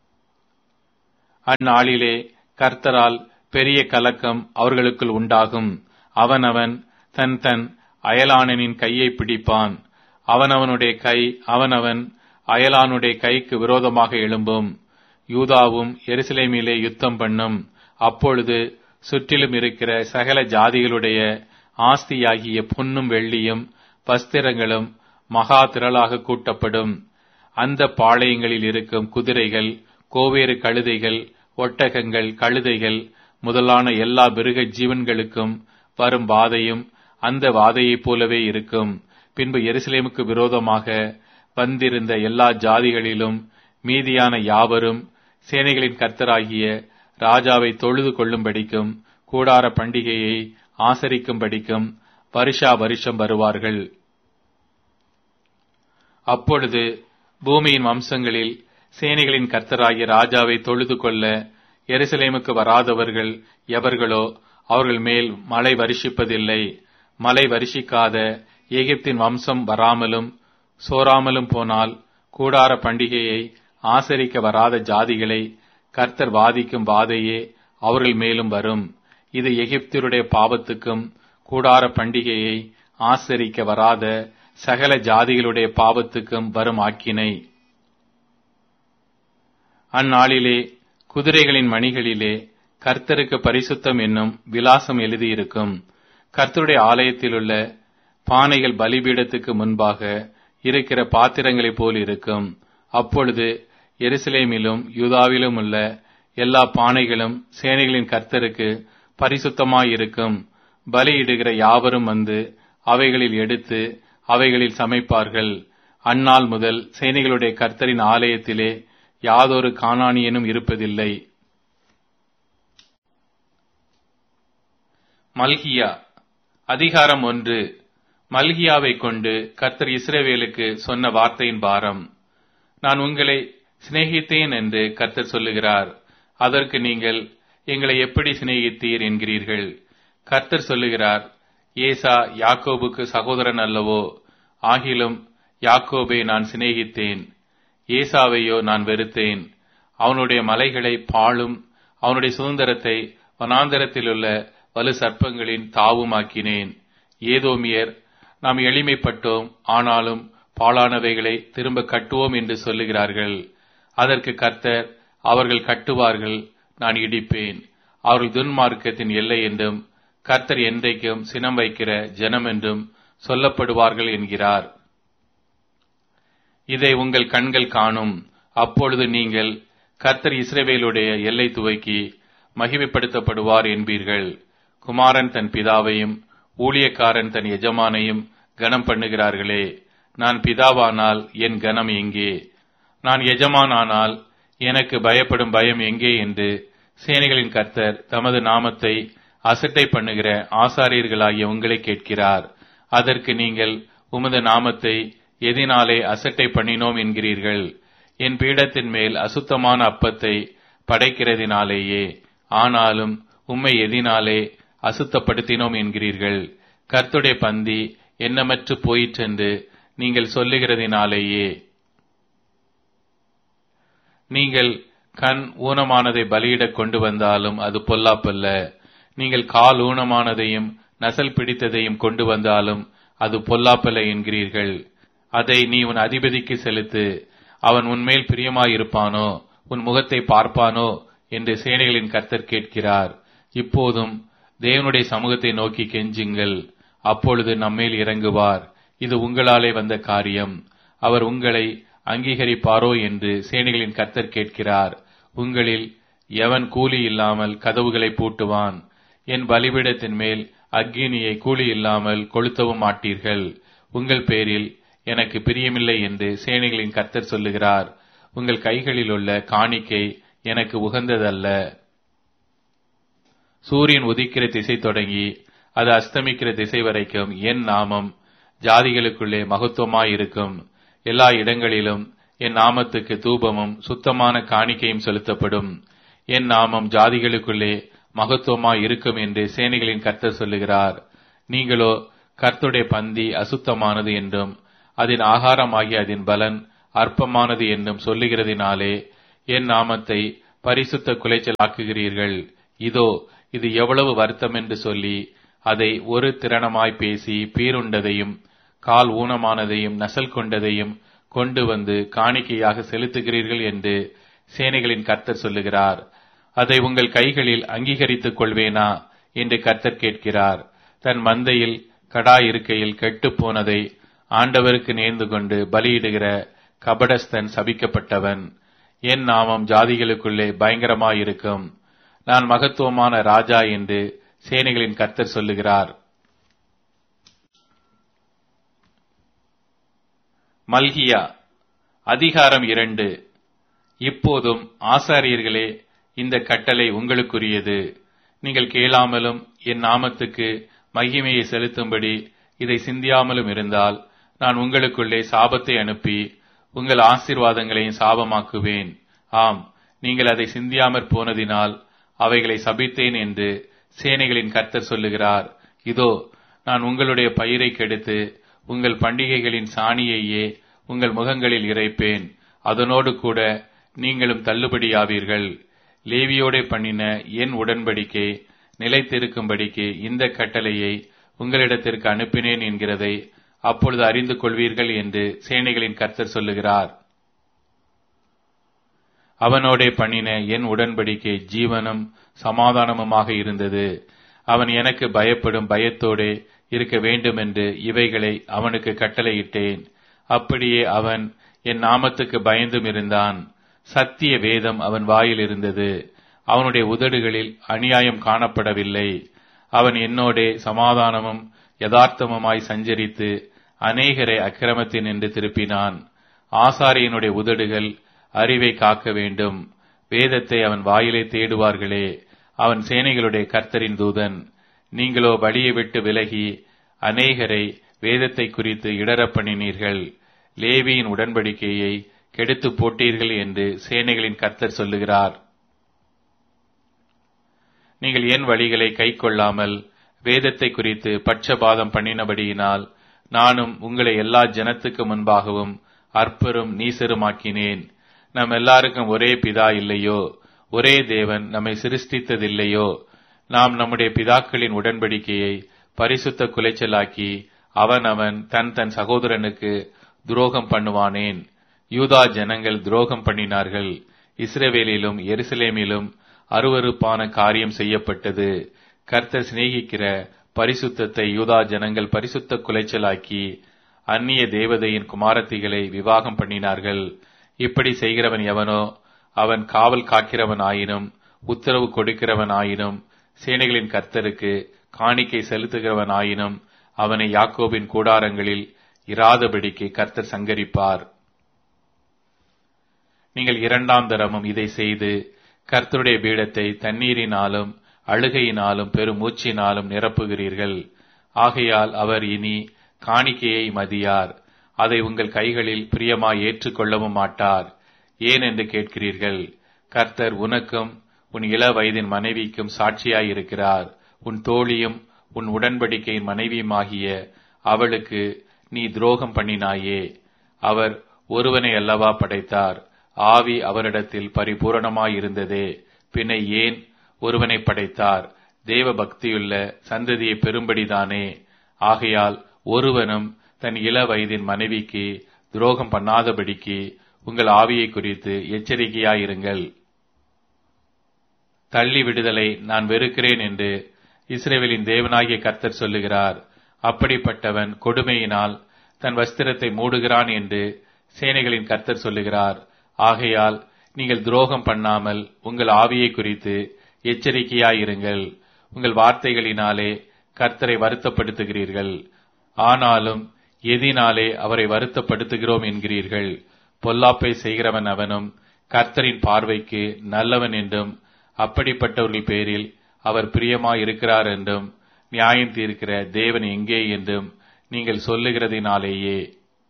அந்நாளிலே கர்த்தரால் பெரிய கலக்கம் அவர்களுக்குள் உண்டாகும் அவனவன் தன் தன் அயலானனின் கையை பிடிப்பான் அவனவனுடைய கை அவனவன் அயலானுடைய கைக்கு விரோதமாக எழும்பும் யூதாவும் எருசலேமிலே யுத்தம் பண்ணும் அப்பொழுது சுற்றிலும் இருக்கிற சகல ஜாதிகளுடைய ஆஸ்தியாகிய பொன்னும் வெள்ளியும் வஸ்திரங்களும் மகா திரளாக கூட்டப்படும் அந்த பாளையங்களில் இருக்கும் குதிரைகள் கோவேறு கழுதைகள் ஒட்டகங்கள் கழுதைகள் முதலான எல்லா மிருக ஜீவன்களுக்கும் வரும் வாதையும் அந்த வாதையைப் போலவே இருக்கும் பின்பு எருசலேமுக்கு விரோதமாக வந்திருந்த எல்லா ஜாதிகளிலும் மீதியான யாவரும் சேனைகளின் கர்த்தராகிய ராஜாவை தொழுது கொள்ளும்படிக்கும் கூடார பண்டிகையை ஆசரிக்கும்படிக்கும் வருஷா வருஷம் வருவார்கள் அப்பொழுது பூமியின் வம்சங்களில் சேனைகளின் கர்த்தராகிய ராஜாவை தொழுது கொள்ள எருசலேமுக்கு வராதவர்கள் எவர்களோ அவர்கள் மேல் மழை வருஷிப்பதில்லை மழை வருஷிக்காத எகிப்தின் வம்சம் வராமலும் சோராமலும் போனால் கூடார பண்டிகையை ஆசரிக்க வராத ஜாதிகளை கர்த்தர் வாதிக்கும் வாதையே அவர்கள் மேலும் வரும் இது எகிப்தியருடைய பாவத்துக்கும் கூடார பண்டிகையை ஆசரிக்க வராத சகல ஜாதிகளுடைய பாவத்துக்கும் வரும் ஆக்கினை அந்நாளிலே குதிரைகளின் மணிகளிலே கர்த்தருக்கு பரிசுத்தம் என்னும் விலாசம் எழுதியிருக்கும் கர்த்தருடைய ஆலயத்திலுள்ள பானைகள் பலிபீடத்துக்கு முன்பாக இருக்கிற பாத்திரங்களைப் போல் இருக்கும் அப்பொழுது எருசலேமிலும் யூதாவிலும் உள்ள எல்லா பானைகளும் சேனைகளின் கர்த்தருக்கு பரிசுத்தமாயிருக்கும் பலியிடுகிற யாவரும் வந்து அவைகளில் எடுத்து அவைகளில் சமைப்பார்கள் அந்நாள் முதல் சேனைகளுடைய கர்த்தரின் ஆலயத்திலே யாதொரு காணானியனும் இருப்பதில்லை மல்கியா அதிகாரம் ஒன்று மல்கியாவை கொண்டு கர்த்தர் இஸ்ரவேலுக்கு சொன்ன வார்த்தையின் பாரம் நான் உங்களை சிநேகித்தேன் என்று கர்த்தர் சொல்லுகிறார் அதற்கு நீங்கள் எங்களை எப்படி சிநேகித்தீர் என்கிறீர்கள் கர்த்தர் சொல்லுகிறார் ஏசா யாக்கோபுக்கு சகோதரன் அல்லவோ ஆகிலும் யாக்கோபை நான் சிநேகித்தேன் ஏசாவையோ நான் வெறுத்தேன் அவனுடைய மலைகளை பாழும் அவனுடைய சுதந்திரத்தை வனாந்தரத்திலுள்ள வலு சர்ப்பங்களின் தாவுமாக்கினேன் ஏதோமியர் நாம் எளிமைப்பட்டோம் ஆனாலும் பாழானவைகளை திரும்ப கட்டுவோம் என்று சொல்லுகிறார்கள் அதற்கு கர்த்தர் அவர்கள் கட்டுவார்கள் நான் இடிப்பேன் அவர்கள் துன்மார்க்கத்தின் எல்லை என்றும் கர்த்தர் என்றைக்கும் சினம் வைக்கிற ஜனம் என்றும் சொல்லப்படுவார்கள் என்கிறார் இதை உங்கள் கண்கள் காணும் அப்பொழுது நீங்கள் கர்த்தர் இஸ்ரவேலுடைய எல்லை துவக்கி மகிமைப்படுத்தப்படுவார் என்பீர்கள் குமாரன் தன் பிதாவையும் ஊழியக்காரன் தன் எஜமானையும் கனம் பண்ணுகிறார்களே நான் பிதாவானால் என் கனம் எங்கே நான் எஜமானானால் எனக்கு பயப்படும் பயம் எங்கே என்று சேனைகளின் கர்த்தர் தமது நாமத்தை அசட்டை பண்ணுகிற ஆசாரியர்களாகிய உங்களை கேட்கிறார் அதற்கு நீங்கள் உமது நாமத்தை எதினாலே அசட்டை பண்ணினோம் என்கிறீர்கள் என் பீடத்தின் மேல் அசுத்தமான அப்பத்தை படைக்கிறதினாலேயே ஆனாலும் உம்மை எதினாலே அசுத்தப்படுத்தினோம் என்கிறீர்கள் கர்த்துடைய பந்தி எண்ணமற்று போயிற்றென்று நீங்கள் சொல்லுகிறதினாலேயே நீங்கள் கண் ஊனமானதை பலியிடக் கொண்டு வந்தாலும் அது பொல்லாப்பல்ல நீங்கள் கால் ஊனமானதையும் நசல் பிடித்ததையும் கொண்டு வந்தாலும் அது பொல்லாப்பல்ல என்கிறீர்கள் அதை நீ உன் அதிபதிக்கு செலுத்து அவன் உன்மேல் பிரியமாயிருப்பானோ உன் முகத்தை பார்ப்பானோ என்று சேனைகளின் கர்த்தர் கேட்கிறார் இப்போதும் தேவனுடைய சமூகத்தை நோக்கி கெஞ்சுங்கள் அப்பொழுது நம்மேல் இறங்குவார் இது உங்களாலே வந்த காரியம் அவர் உங்களை அங்கீகரிப்பாரோ என்று சேனைகளின் கர்த்தர் கேட்கிறார் உங்களில் எவன் கூலி இல்லாமல் கதவுகளை பூட்டுவான் என் பலிபீடத்தின் மேல் அக்கினியை கூலி இல்லாமல் கொளுத்தவும் மாட்டீர்கள் உங்கள் பேரில் எனக்கு பிரியமில்லை என்று சேனைகளின் கர்த்தர் சொல்லுகிறார் உங்கள் கைகளில் உள்ள காணிக்கை எனக்கு உகந்ததல்ல சூரியன் உதிக்கிற திசை தொடங்கி அது அஸ்தமிக்கிற திசை வரைக்கும் என் நாமம் ஜாதிகளுக்குள்ளே மகத்துவமாயிருக்கும் எல்லா இடங்களிலும் என் நாமத்துக்கு தூபமும் சுத்தமான காணிக்கையும் செலுத்தப்படும் என் நாமம் ஜாதிகளுக்குள்ளே மகத்துவமாய் இருக்கும் என்று சேனைகளின் கர்த்தர் சொல்லுகிறார் நீங்களோ கர்த்துடைய பந்தி அசுத்தமானது என்றும் அதன் ஆகாரமாகிய அதன் பலன் அற்பமானது என்னும் சொல்லுகிறதினாலே என் நாமத்தை பரிசுத்த குலைச்சல் ஆக்குகிறீர்கள் இதோ இது எவ்வளவு வருத்தம் என்று சொல்லி அதை ஒரு திறனமாய் பேசி பீருண்டதையும் கால் ஊனமானதையும் நசல் கொண்டதையும் கொண்டு வந்து காணிக்கையாக செலுத்துகிறீர்கள் என்று சேனைகளின் கர்த்தர் சொல்லுகிறார் அதை உங்கள் கைகளில் அங்கீகரித்துக் கொள்வேனா என்று கர்த்தர் கேட்கிறார் தன் மந்தையில் கடா இருக்கையில் கெட்டுப் போனதை ஆண்டவருக்கு நேர்ந்து கொண்டு பலியிடுகிற கபடஸ்தன் சபிக்கப்பட்டவன் என் நாமம் ஜாதிகளுக்குள்ளே பயங்கரமாயிருக்கும் நான் மகத்துவமான ராஜா என்று சேனைகளின் கர்த்தர் சொல்லுகிறார் மல்கியா அதிகாரம் இரண்டு இப்போதும் ஆசாரியர்களே இந்த கட்டளை உங்களுக்குரியது நீங்கள் கேளாமலும் என் நாமத்துக்கு மகிமையை செலுத்தும்படி இதை சிந்தியாமலும் இருந்தால் நான் உங்களுக்குள்ளே சாபத்தை அனுப்பி உங்கள் ஆசீர்வாதங்களையும் சாபமாக்குவேன் ஆம் நீங்கள் அதை சிந்தியாமற் போனதினால் அவைகளை சபித்தேன் என்று சேனைகளின் கர்த்தர் சொல்லுகிறார் இதோ நான் உங்களுடைய பயிரை கெடுத்து உங்கள் பண்டிகைகளின் சாணியையே உங்கள் முகங்களில் இறைப்பேன் அதனோடு கூட நீங்களும் தள்ளுபடியாவீர்கள் லேவியோடே பண்ணின என் உடன்படிக்கை நிலைத்திருக்கும்படிக்கு இந்த கட்டளையை உங்களிடத்திற்கு அனுப்பினேன் என்கிறதை அப்பொழுது அறிந்து கொள்வீர்கள் என்று சேனைகளின் கர்த்தர் சொல்லுகிறார் அவனோடே பண்ணின என் உடன்படிக்கை ஜீவனும் சமாதானமுமாக இருந்தது அவன் எனக்கு பயப்படும் பயத்தோடே இருக்க வேண்டும் என்று இவைகளை அவனுக்கு கட்டளையிட்டேன் அப்படியே அவன் என் நாமத்துக்கு பயந்தும் இருந்தான் சத்திய வேதம் அவன் வாயில் இருந்தது அவனுடைய உதடுகளில் அநியாயம் காணப்படவில்லை அவன் என்னோடே சமாதானமும் யதார்த்தமுமாய் சஞ்சரித்து அநேகரை அக்கிரமத்தின் என்று திருப்பினான் ஆசாரியனுடைய உதடுகள் அறிவை காக்க வேண்டும் வேதத்தை அவன் வாயிலே தேடுவார்களே அவன் சேனைகளுடைய கர்த்தரின் தூதன் நீங்களோ வழியை விட்டு விலகி அநேகரை வேதத்தை குறித்து இடரப் பண்ணினீர்கள் லேவியின் உடன்படிக்கையை கெடுத்து போட்டீர்கள் என்று சேனைகளின் கர்த்தர் சொல்லுகிறார் நீங்கள் என் வழிகளை கை கொள்ளாமல் வேதத்தை குறித்து பட்சபாதம் பண்ணினபடியினால் நானும் உங்களை எல்லா ஜனத்துக்கு முன்பாகவும் அற்பரும் நீசருமாக்கினேன் நம் எல்லாருக்கும் ஒரே பிதா இல்லையோ ஒரே தேவன் நம்மை சிருஷ்டித்ததில்லையோ நாம் நம்முடைய பிதாக்களின் உடன்படிக்கையை பரிசுத்த குலைச்சலாக்கி அவன் அவன் தன் தன் சகோதரனுக்கு துரோகம் பண்ணுவானேன் யூதா ஜனங்கள் துரோகம் பண்ணினார்கள் இஸ்ரவேலிலும் எருசலேமிலும் அருவருப்பான காரியம் செய்யப்பட்டது கர்த்தர் சிநேகிக்கிற பரிசுத்தத்தை யூதா ஜனங்கள் பரிசுத்த குலைச்சலாக்கி அந்நிய தேவதையின் குமாரத்திகளை விவாகம் பண்ணினார்கள் இப்படி செய்கிறவன் எவனோ அவன் காவல் காக்கிறவன் ஆயினும் உத்தரவு கொடுக்கிறவன் ஆயினும் சேனைகளின் கர்த்தருக்கு காணிக்கை செலுத்துகிறவன் ஆயினும் அவனை யாக்கோபின் கூடாரங்களில் இராதபடிக்கு கர்த்தர் சங்கரிப்பார் நீங்கள் இரண்டாம் தரமும் இதை செய்து கர்த்தருடைய பீடத்தை தண்ணீரினாலும் அழுகையினாலும் பெரும் மூச்சினாலும் நிரப்புகிறீர்கள் ஆகையால் அவர் இனி காணிக்கையை மதியார் அதை உங்கள் கைகளில் பிரியமாய் ஏற்றுக்கொள்ளவும் மாட்டார் ஏன் என்று கேட்கிறீர்கள் கர்த்தர் உனக்கும் உன் இள வயதின் மனைவிக்கும் சாட்சியாயிருக்கிறார் உன் தோழியும் உன் உடன்படிக்கையின் மனைவியுமாகிய அவளுக்கு நீ துரோகம் பண்ணினாயே அவர் ஒருவனை அல்லவா படைத்தார் ஆவி அவரிடத்தில் பரிபூரணமாயிருந்ததே பின்ன ஏன் ஒருவனை படைத்தார் தேவ பக்தியுள்ள சந்ததியை பெரும்படிதானே ஆகையால் ஒருவனும் தன் இள வயதின் மனைவிக்கு துரோகம் பண்ணாதபடிக்கு உங்கள் ஆவியை குறித்து எச்சரிக்கையாயிருங்கள் தள்ளி விடுதலை நான் வெறுக்கிறேன் என்று இஸ்ரேவேலின் தேவனாகிய கர்த்தர் சொல்லுகிறார் அப்படிப்பட்டவன் கொடுமையினால் தன் வஸ்திரத்தை மூடுகிறான் என்று சேனைகளின் கர்த்தர் சொல்லுகிறார் ஆகையால் நீங்கள் துரோகம் பண்ணாமல் உங்கள் ஆவியை குறித்து எச்சரிக்கையாயிருங்கள் உங்கள் வார்த்தைகளினாலே கர்த்தரை வருத்தப்படுத்துகிறீர்கள் ஆனாலும் எதினாலே அவரை வருத்தப்படுத்துகிறோம் என்கிறீர்கள் பொல்லாப்பை செய்கிறவன் அவனும் கர்த்தரின் பார்வைக்கு நல்லவன் என்றும் அப்படிப்பட்டவர்கள் பேரில் அவர் பிரியமாயிருக்கிறார் என்றும் நியாயம் தீர்க்கிற தேவன் எங்கே என்றும் நீங்கள் சொல்லுகிறதினாலேயே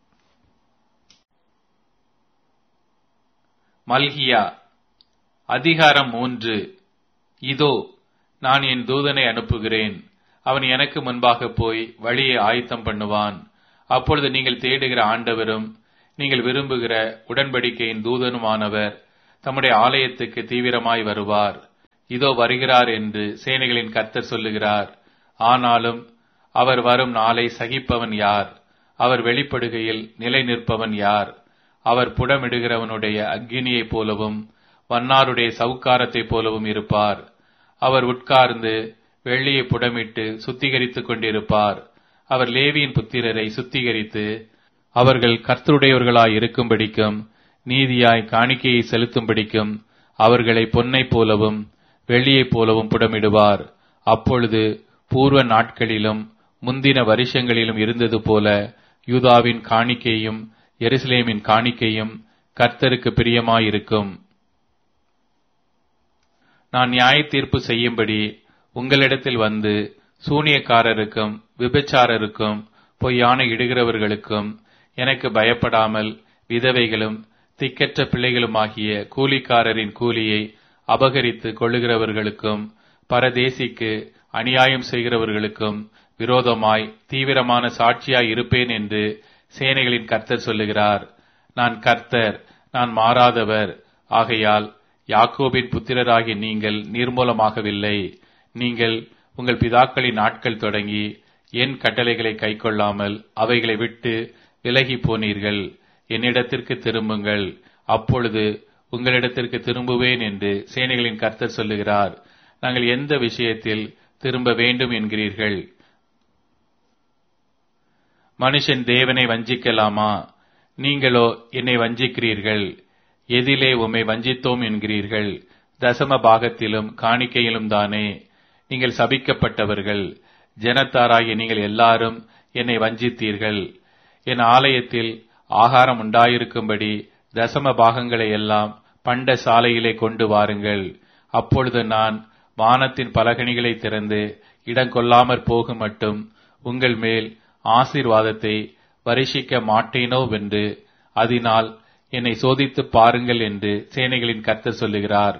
மல்கியா அதிகாரம் மூன்று இதோ நான் என் தூதனை அனுப்புகிறேன் அவன் எனக்கு முன்பாக போய் வழியை ஆயத்தம் பண்ணுவான் அப்பொழுது நீங்கள் தேடுகிற ஆண்டவரும் நீங்கள் விரும்புகிற உடன்படிக்கையின் தூதனுமானவர் தம்முடைய ஆலயத்துக்கு தீவிரமாய் வருவார் இதோ வருகிறார் என்று சேனைகளின் கர்த்தர் சொல்லுகிறார் ஆனாலும் அவர் வரும் நாளை சகிப்பவன் யார் அவர் வெளிப்படுகையில் நிலை நிற்பவன் யார் அவர் புடமிடுகிறவனுடைய அக்கினியைப் போலவும் வன்னாருடைய சவுக்காரத்தைப் போலவும் இருப்பார் அவர் உட்கார்ந்து வெள்ளியை புடமிட்டு சுத்திகரித்துக் கொண்டிருப்பார் அவர் லேவியின் புத்திரரை சுத்திகரித்து அவர்கள் கர்த்தருடையவர்களாய் இருக்கும்படிக்கும் நீதியாய் காணிக்கையை செலுத்தும்படிக்கும் அவர்களை பொன்னைப் போலவும் வெள்ளியைப் போலவும் புடமிடுவார் அப்பொழுது பூர்வ நாட்களிலும் முந்தின வருஷங்களிலும் இருந்தது போல யூதாவின் காணிக்கையும் எருசலேமின் காணிக்கையும் கர்த்தருக்கு பிரியமாயிருக்கும் நான் நியாய தீர்ப்பு செய்யும்படி உங்களிடத்தில் வந்து சூனியக்காரருக்கும் விபச்சாரருக்கும் பொய்யான இடுகிறவர்களுக்கும் எனக்கு பயப்படாமல் விதவைகளும் திக்கற்ற பிள்ளைகளுமாகிய கூலிக்காரரின் கூலியை அபகரித்து கொள்ளுகிறவர்களுக்கும் பரதேசிக்கு அநியாயம் செய்கிறவர்களுக்கும் விரோதமாய் தீவிரமான சாட்சியாய் இருப்பேன் என்று சேனைகளின் கர்த்தர் சொல்லுகிறார் நான் கர்த்தர் நான் மாறாதவர் ஆகையால் யாக்கோபின் புத்திரராகிய நீங்கள் நிர்மூலமாகவில்லை நீங்கள் உங்கள் பிதாக்களின் நாட்கள் தொடங்கி என் கட்டளைகளை கைக்கொள்ளாமல் அவைகளை விட்டு விலகி போனீர்கள் என்னிடத்திற்கு திரும்புங்கள் அப்பொழுது உங்களிடத்திற்கு திரும்புவேன் என்று சேனைகளின் கர்த்தர் சொல்லுகிறார் நாங்கள் எந்த விஷயத்தில் திரும்ப வேண்டும் என்கிறீர்கள் மனுஷன் தேவனை வஞ்சிக்கலாமா நீங்களோ என்னை வஞ்சிக்கிறீர்கள் எதிலே உம்மை வஞ்சித்தோம் என்கிறீர்கள் தசம பாகத்திலும் காணிக்கையிலும் தானே நீங்கள் சபிக்கப்பட்டவர்கள் ஜனத்தாராகிய நீங்கள் எல்லாரும் என்னை வஞ்சித்தீர்கள் என் ஆலயத்தில் ஆகாரம் உண்டாயிருக்கும்படி தசம பாகங்களை எல்லாம் பண்ட சாலையிலே கொண்டு வாருங்கள் அப்பொழுது நான் வானத்தின் பலகணிகளை திறந்து இடம் கொள்ளாமற் போகும் மட்டும் உங்கள் மேல் ஆசீர்வாதத்தை வருஷிக்க மாட்டேனோ வென்று அதனால் என்னை சோதித்து பாருங்கள் என்று சேனைகளின் கர்த்தர் சொல்லுகிறார்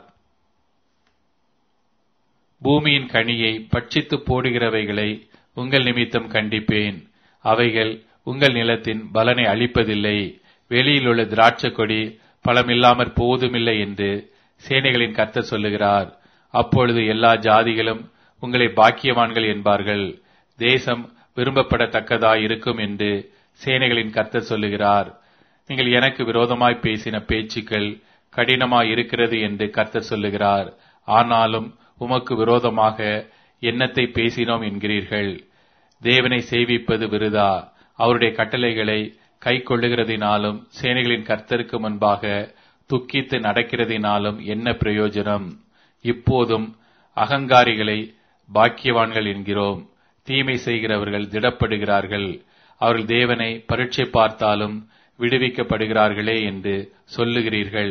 பூமியின் கனியை பட்சித்து போடுகிறவைகளை உங்கள் நிமித்தம் கண்டிப்பேன் அவைகள் உங்கள் நிலத்தின் பலனை அளிப்பதில்லை வெளியில் உள்ள திராட்சை கொடி பலமில்லாமற் போவதுமில்லை என்று சேனைகளின் கர்த்தர் சொல்லுகிறார் அப்பொழுது எல்லா ஜாதிகளும் உங்களை பாக்கியவான்கள் என்பார்கள் தேசம் விரும்பப்படத்தக்கதாய் இருக்கும் என்று சேனைகளின் கர்த்தர் சொல்லுகிறார் நீங்கள் எனக்கு விரோதமாய் பேசின பேச்சுக்கள் கடினமாய் இருக்கிறது என்று கர்த்தர் சொல்லுகிறார் ஆனாலும் உமக்கு விரோதமாக எண்ணத்தை பேசினோம் என்கிறீர்கள் தேவனை சேவிப்பது விருதா அவருடைய கட்டளைகளை கை கொள்ளுகிறதினாலும் சேனைகளின் கர்த்தருக்கு முன்பாக துக்கித்து நடக்கிறதினாலும் என்ன பிரயோஜனம் இப்போதும் அகங்காரிகளை பாக்கியவான்கள் என்கிறோம் தீமை செய்கிறவர்கள் திடப்படுகிறார்கள் அவர்கள் தேவனை பரீட்சை பார்த்தாலும் விடுவிக்கப்படுகிறார்களே என்று சொல்லுகிறீர்கள்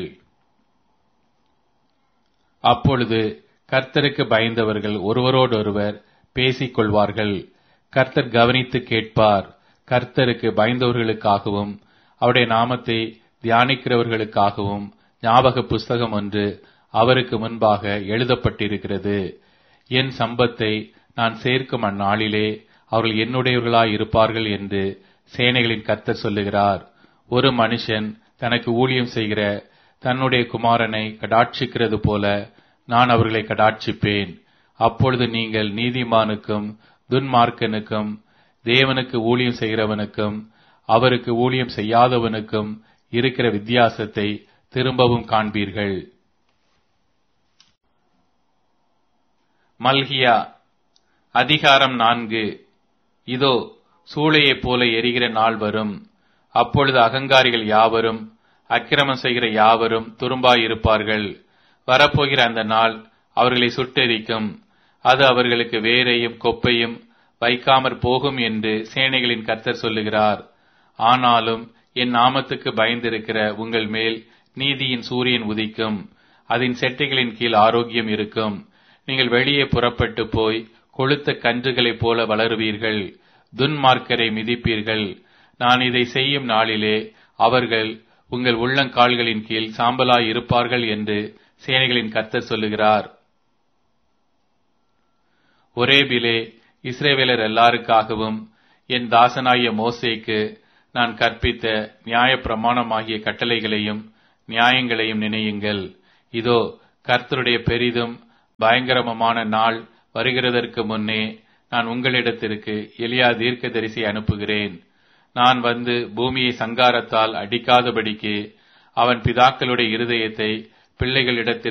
அப்பொழுது கர்த்தருக்கு பயந்தவர்கள் ஒருவரோடொருவர் பேசிக் கொள்வார்கள் கர்த்தர் கவனித்து கேட்பார் கர்த்தருக்கு பயந்தவர்களுக்காகவும் அவருடைய நாமத்தை தியானிக்கிறவர்களுக்காகவும் ஞாபக புஸ்தகம் ஒன்று அவருக்கு முன்பாக எழுதப்பட்டிருக்கிறது என் சம்பத்தை நான் சேர்க்கும் அந்நாளிலே அவர்கள் என்னுடையவர்களாய் இருப்பார்கள் என்று சேனைகளின் கர்த்தர் சொல்லுகிறார் ஒரு மனுஷன் தனக்கு ஊழியம் செய்கிற தன்னுடைய குமாரனை கடாட்சிக்கிறது போல நான் அவர்களை கடாட்சிப்பேன் அப்பொழுது நீங்கள் நீதிமானுக்கும் துன்மார்க்கனுக்கும் தேவனுக்கு ஊழியம் செய்கிறவனுக்கும் அவருக்கு ஊழியம் செய்யாதவனுக்கும் இருக்கிற வித்தியாசத்தை திரும்பவும் காண்பீர்கள் மல்கியா அதிகாரம் நான்கு இதோ சூளையைப் போல எரிகிற நாள் வரும் அப்பொழுது அகங்காரிகள் யாவரும் அக்கிரமம் செய்கிற யாவரும் துரும்பாயிருப்பார்கள் வரப்போகிற அந்த நாள் அவர்களை சுட்டெரிக்கும் அது அவர்களுக்கு வேரையும் கொப்பையும் வைக்காமற் போகும் என்று சேனைகளின் கர்த்தர் சொல்லுகிறார் ஆனாலும் என் நாமத்துக்கு பயந்திருக்கிற உங்கள் மேல் நீதியின் சூரியன் உதிக்கும் அதன் செட்டைகளின் கீழ் ஆரோக்கியம் இருக்கும் நீங்கள் வெளியே புறப்பட்டு போய் கொளுத்த கன்றுகளைப் போல வளருவீர்கள் துன்மார்க்கரை மிதிப்பீர்கள் நான் இதை செய்யும் நாளிலே அவர்கள் உங்கள் உள்ளங்கால்களின் கீழ் சாம்பலாய் இருப்பார்கள் என்று சேனைகளின் கர்த்தர் சொல்லுகிறார் ஒரேபிலே இஸ்ரேவேலர் எல்லாருக்காகவும் என் தாசனாகிய மோசேக்கு நான் கற்பித்த நியாய பிரமாணமாகிய கட்டளைகளையும் நியாயங்களையும் நினையுங்கள் இதோ கர்த்தருடைய பெரிதும் பயங்கரமான நாள் வருகிறதற்கு முன்னே நான் உங்களிடத்திற்கு எலியா தீர்க்கதரிசி அனுப்புகிறேன் நான் வந்து பூமியை சங்காரத்தால் அடிக்காதபடிக்கு அவன் பிதாக்களுடைய இருதயத்தை பிள்ளைகளிடத்தில்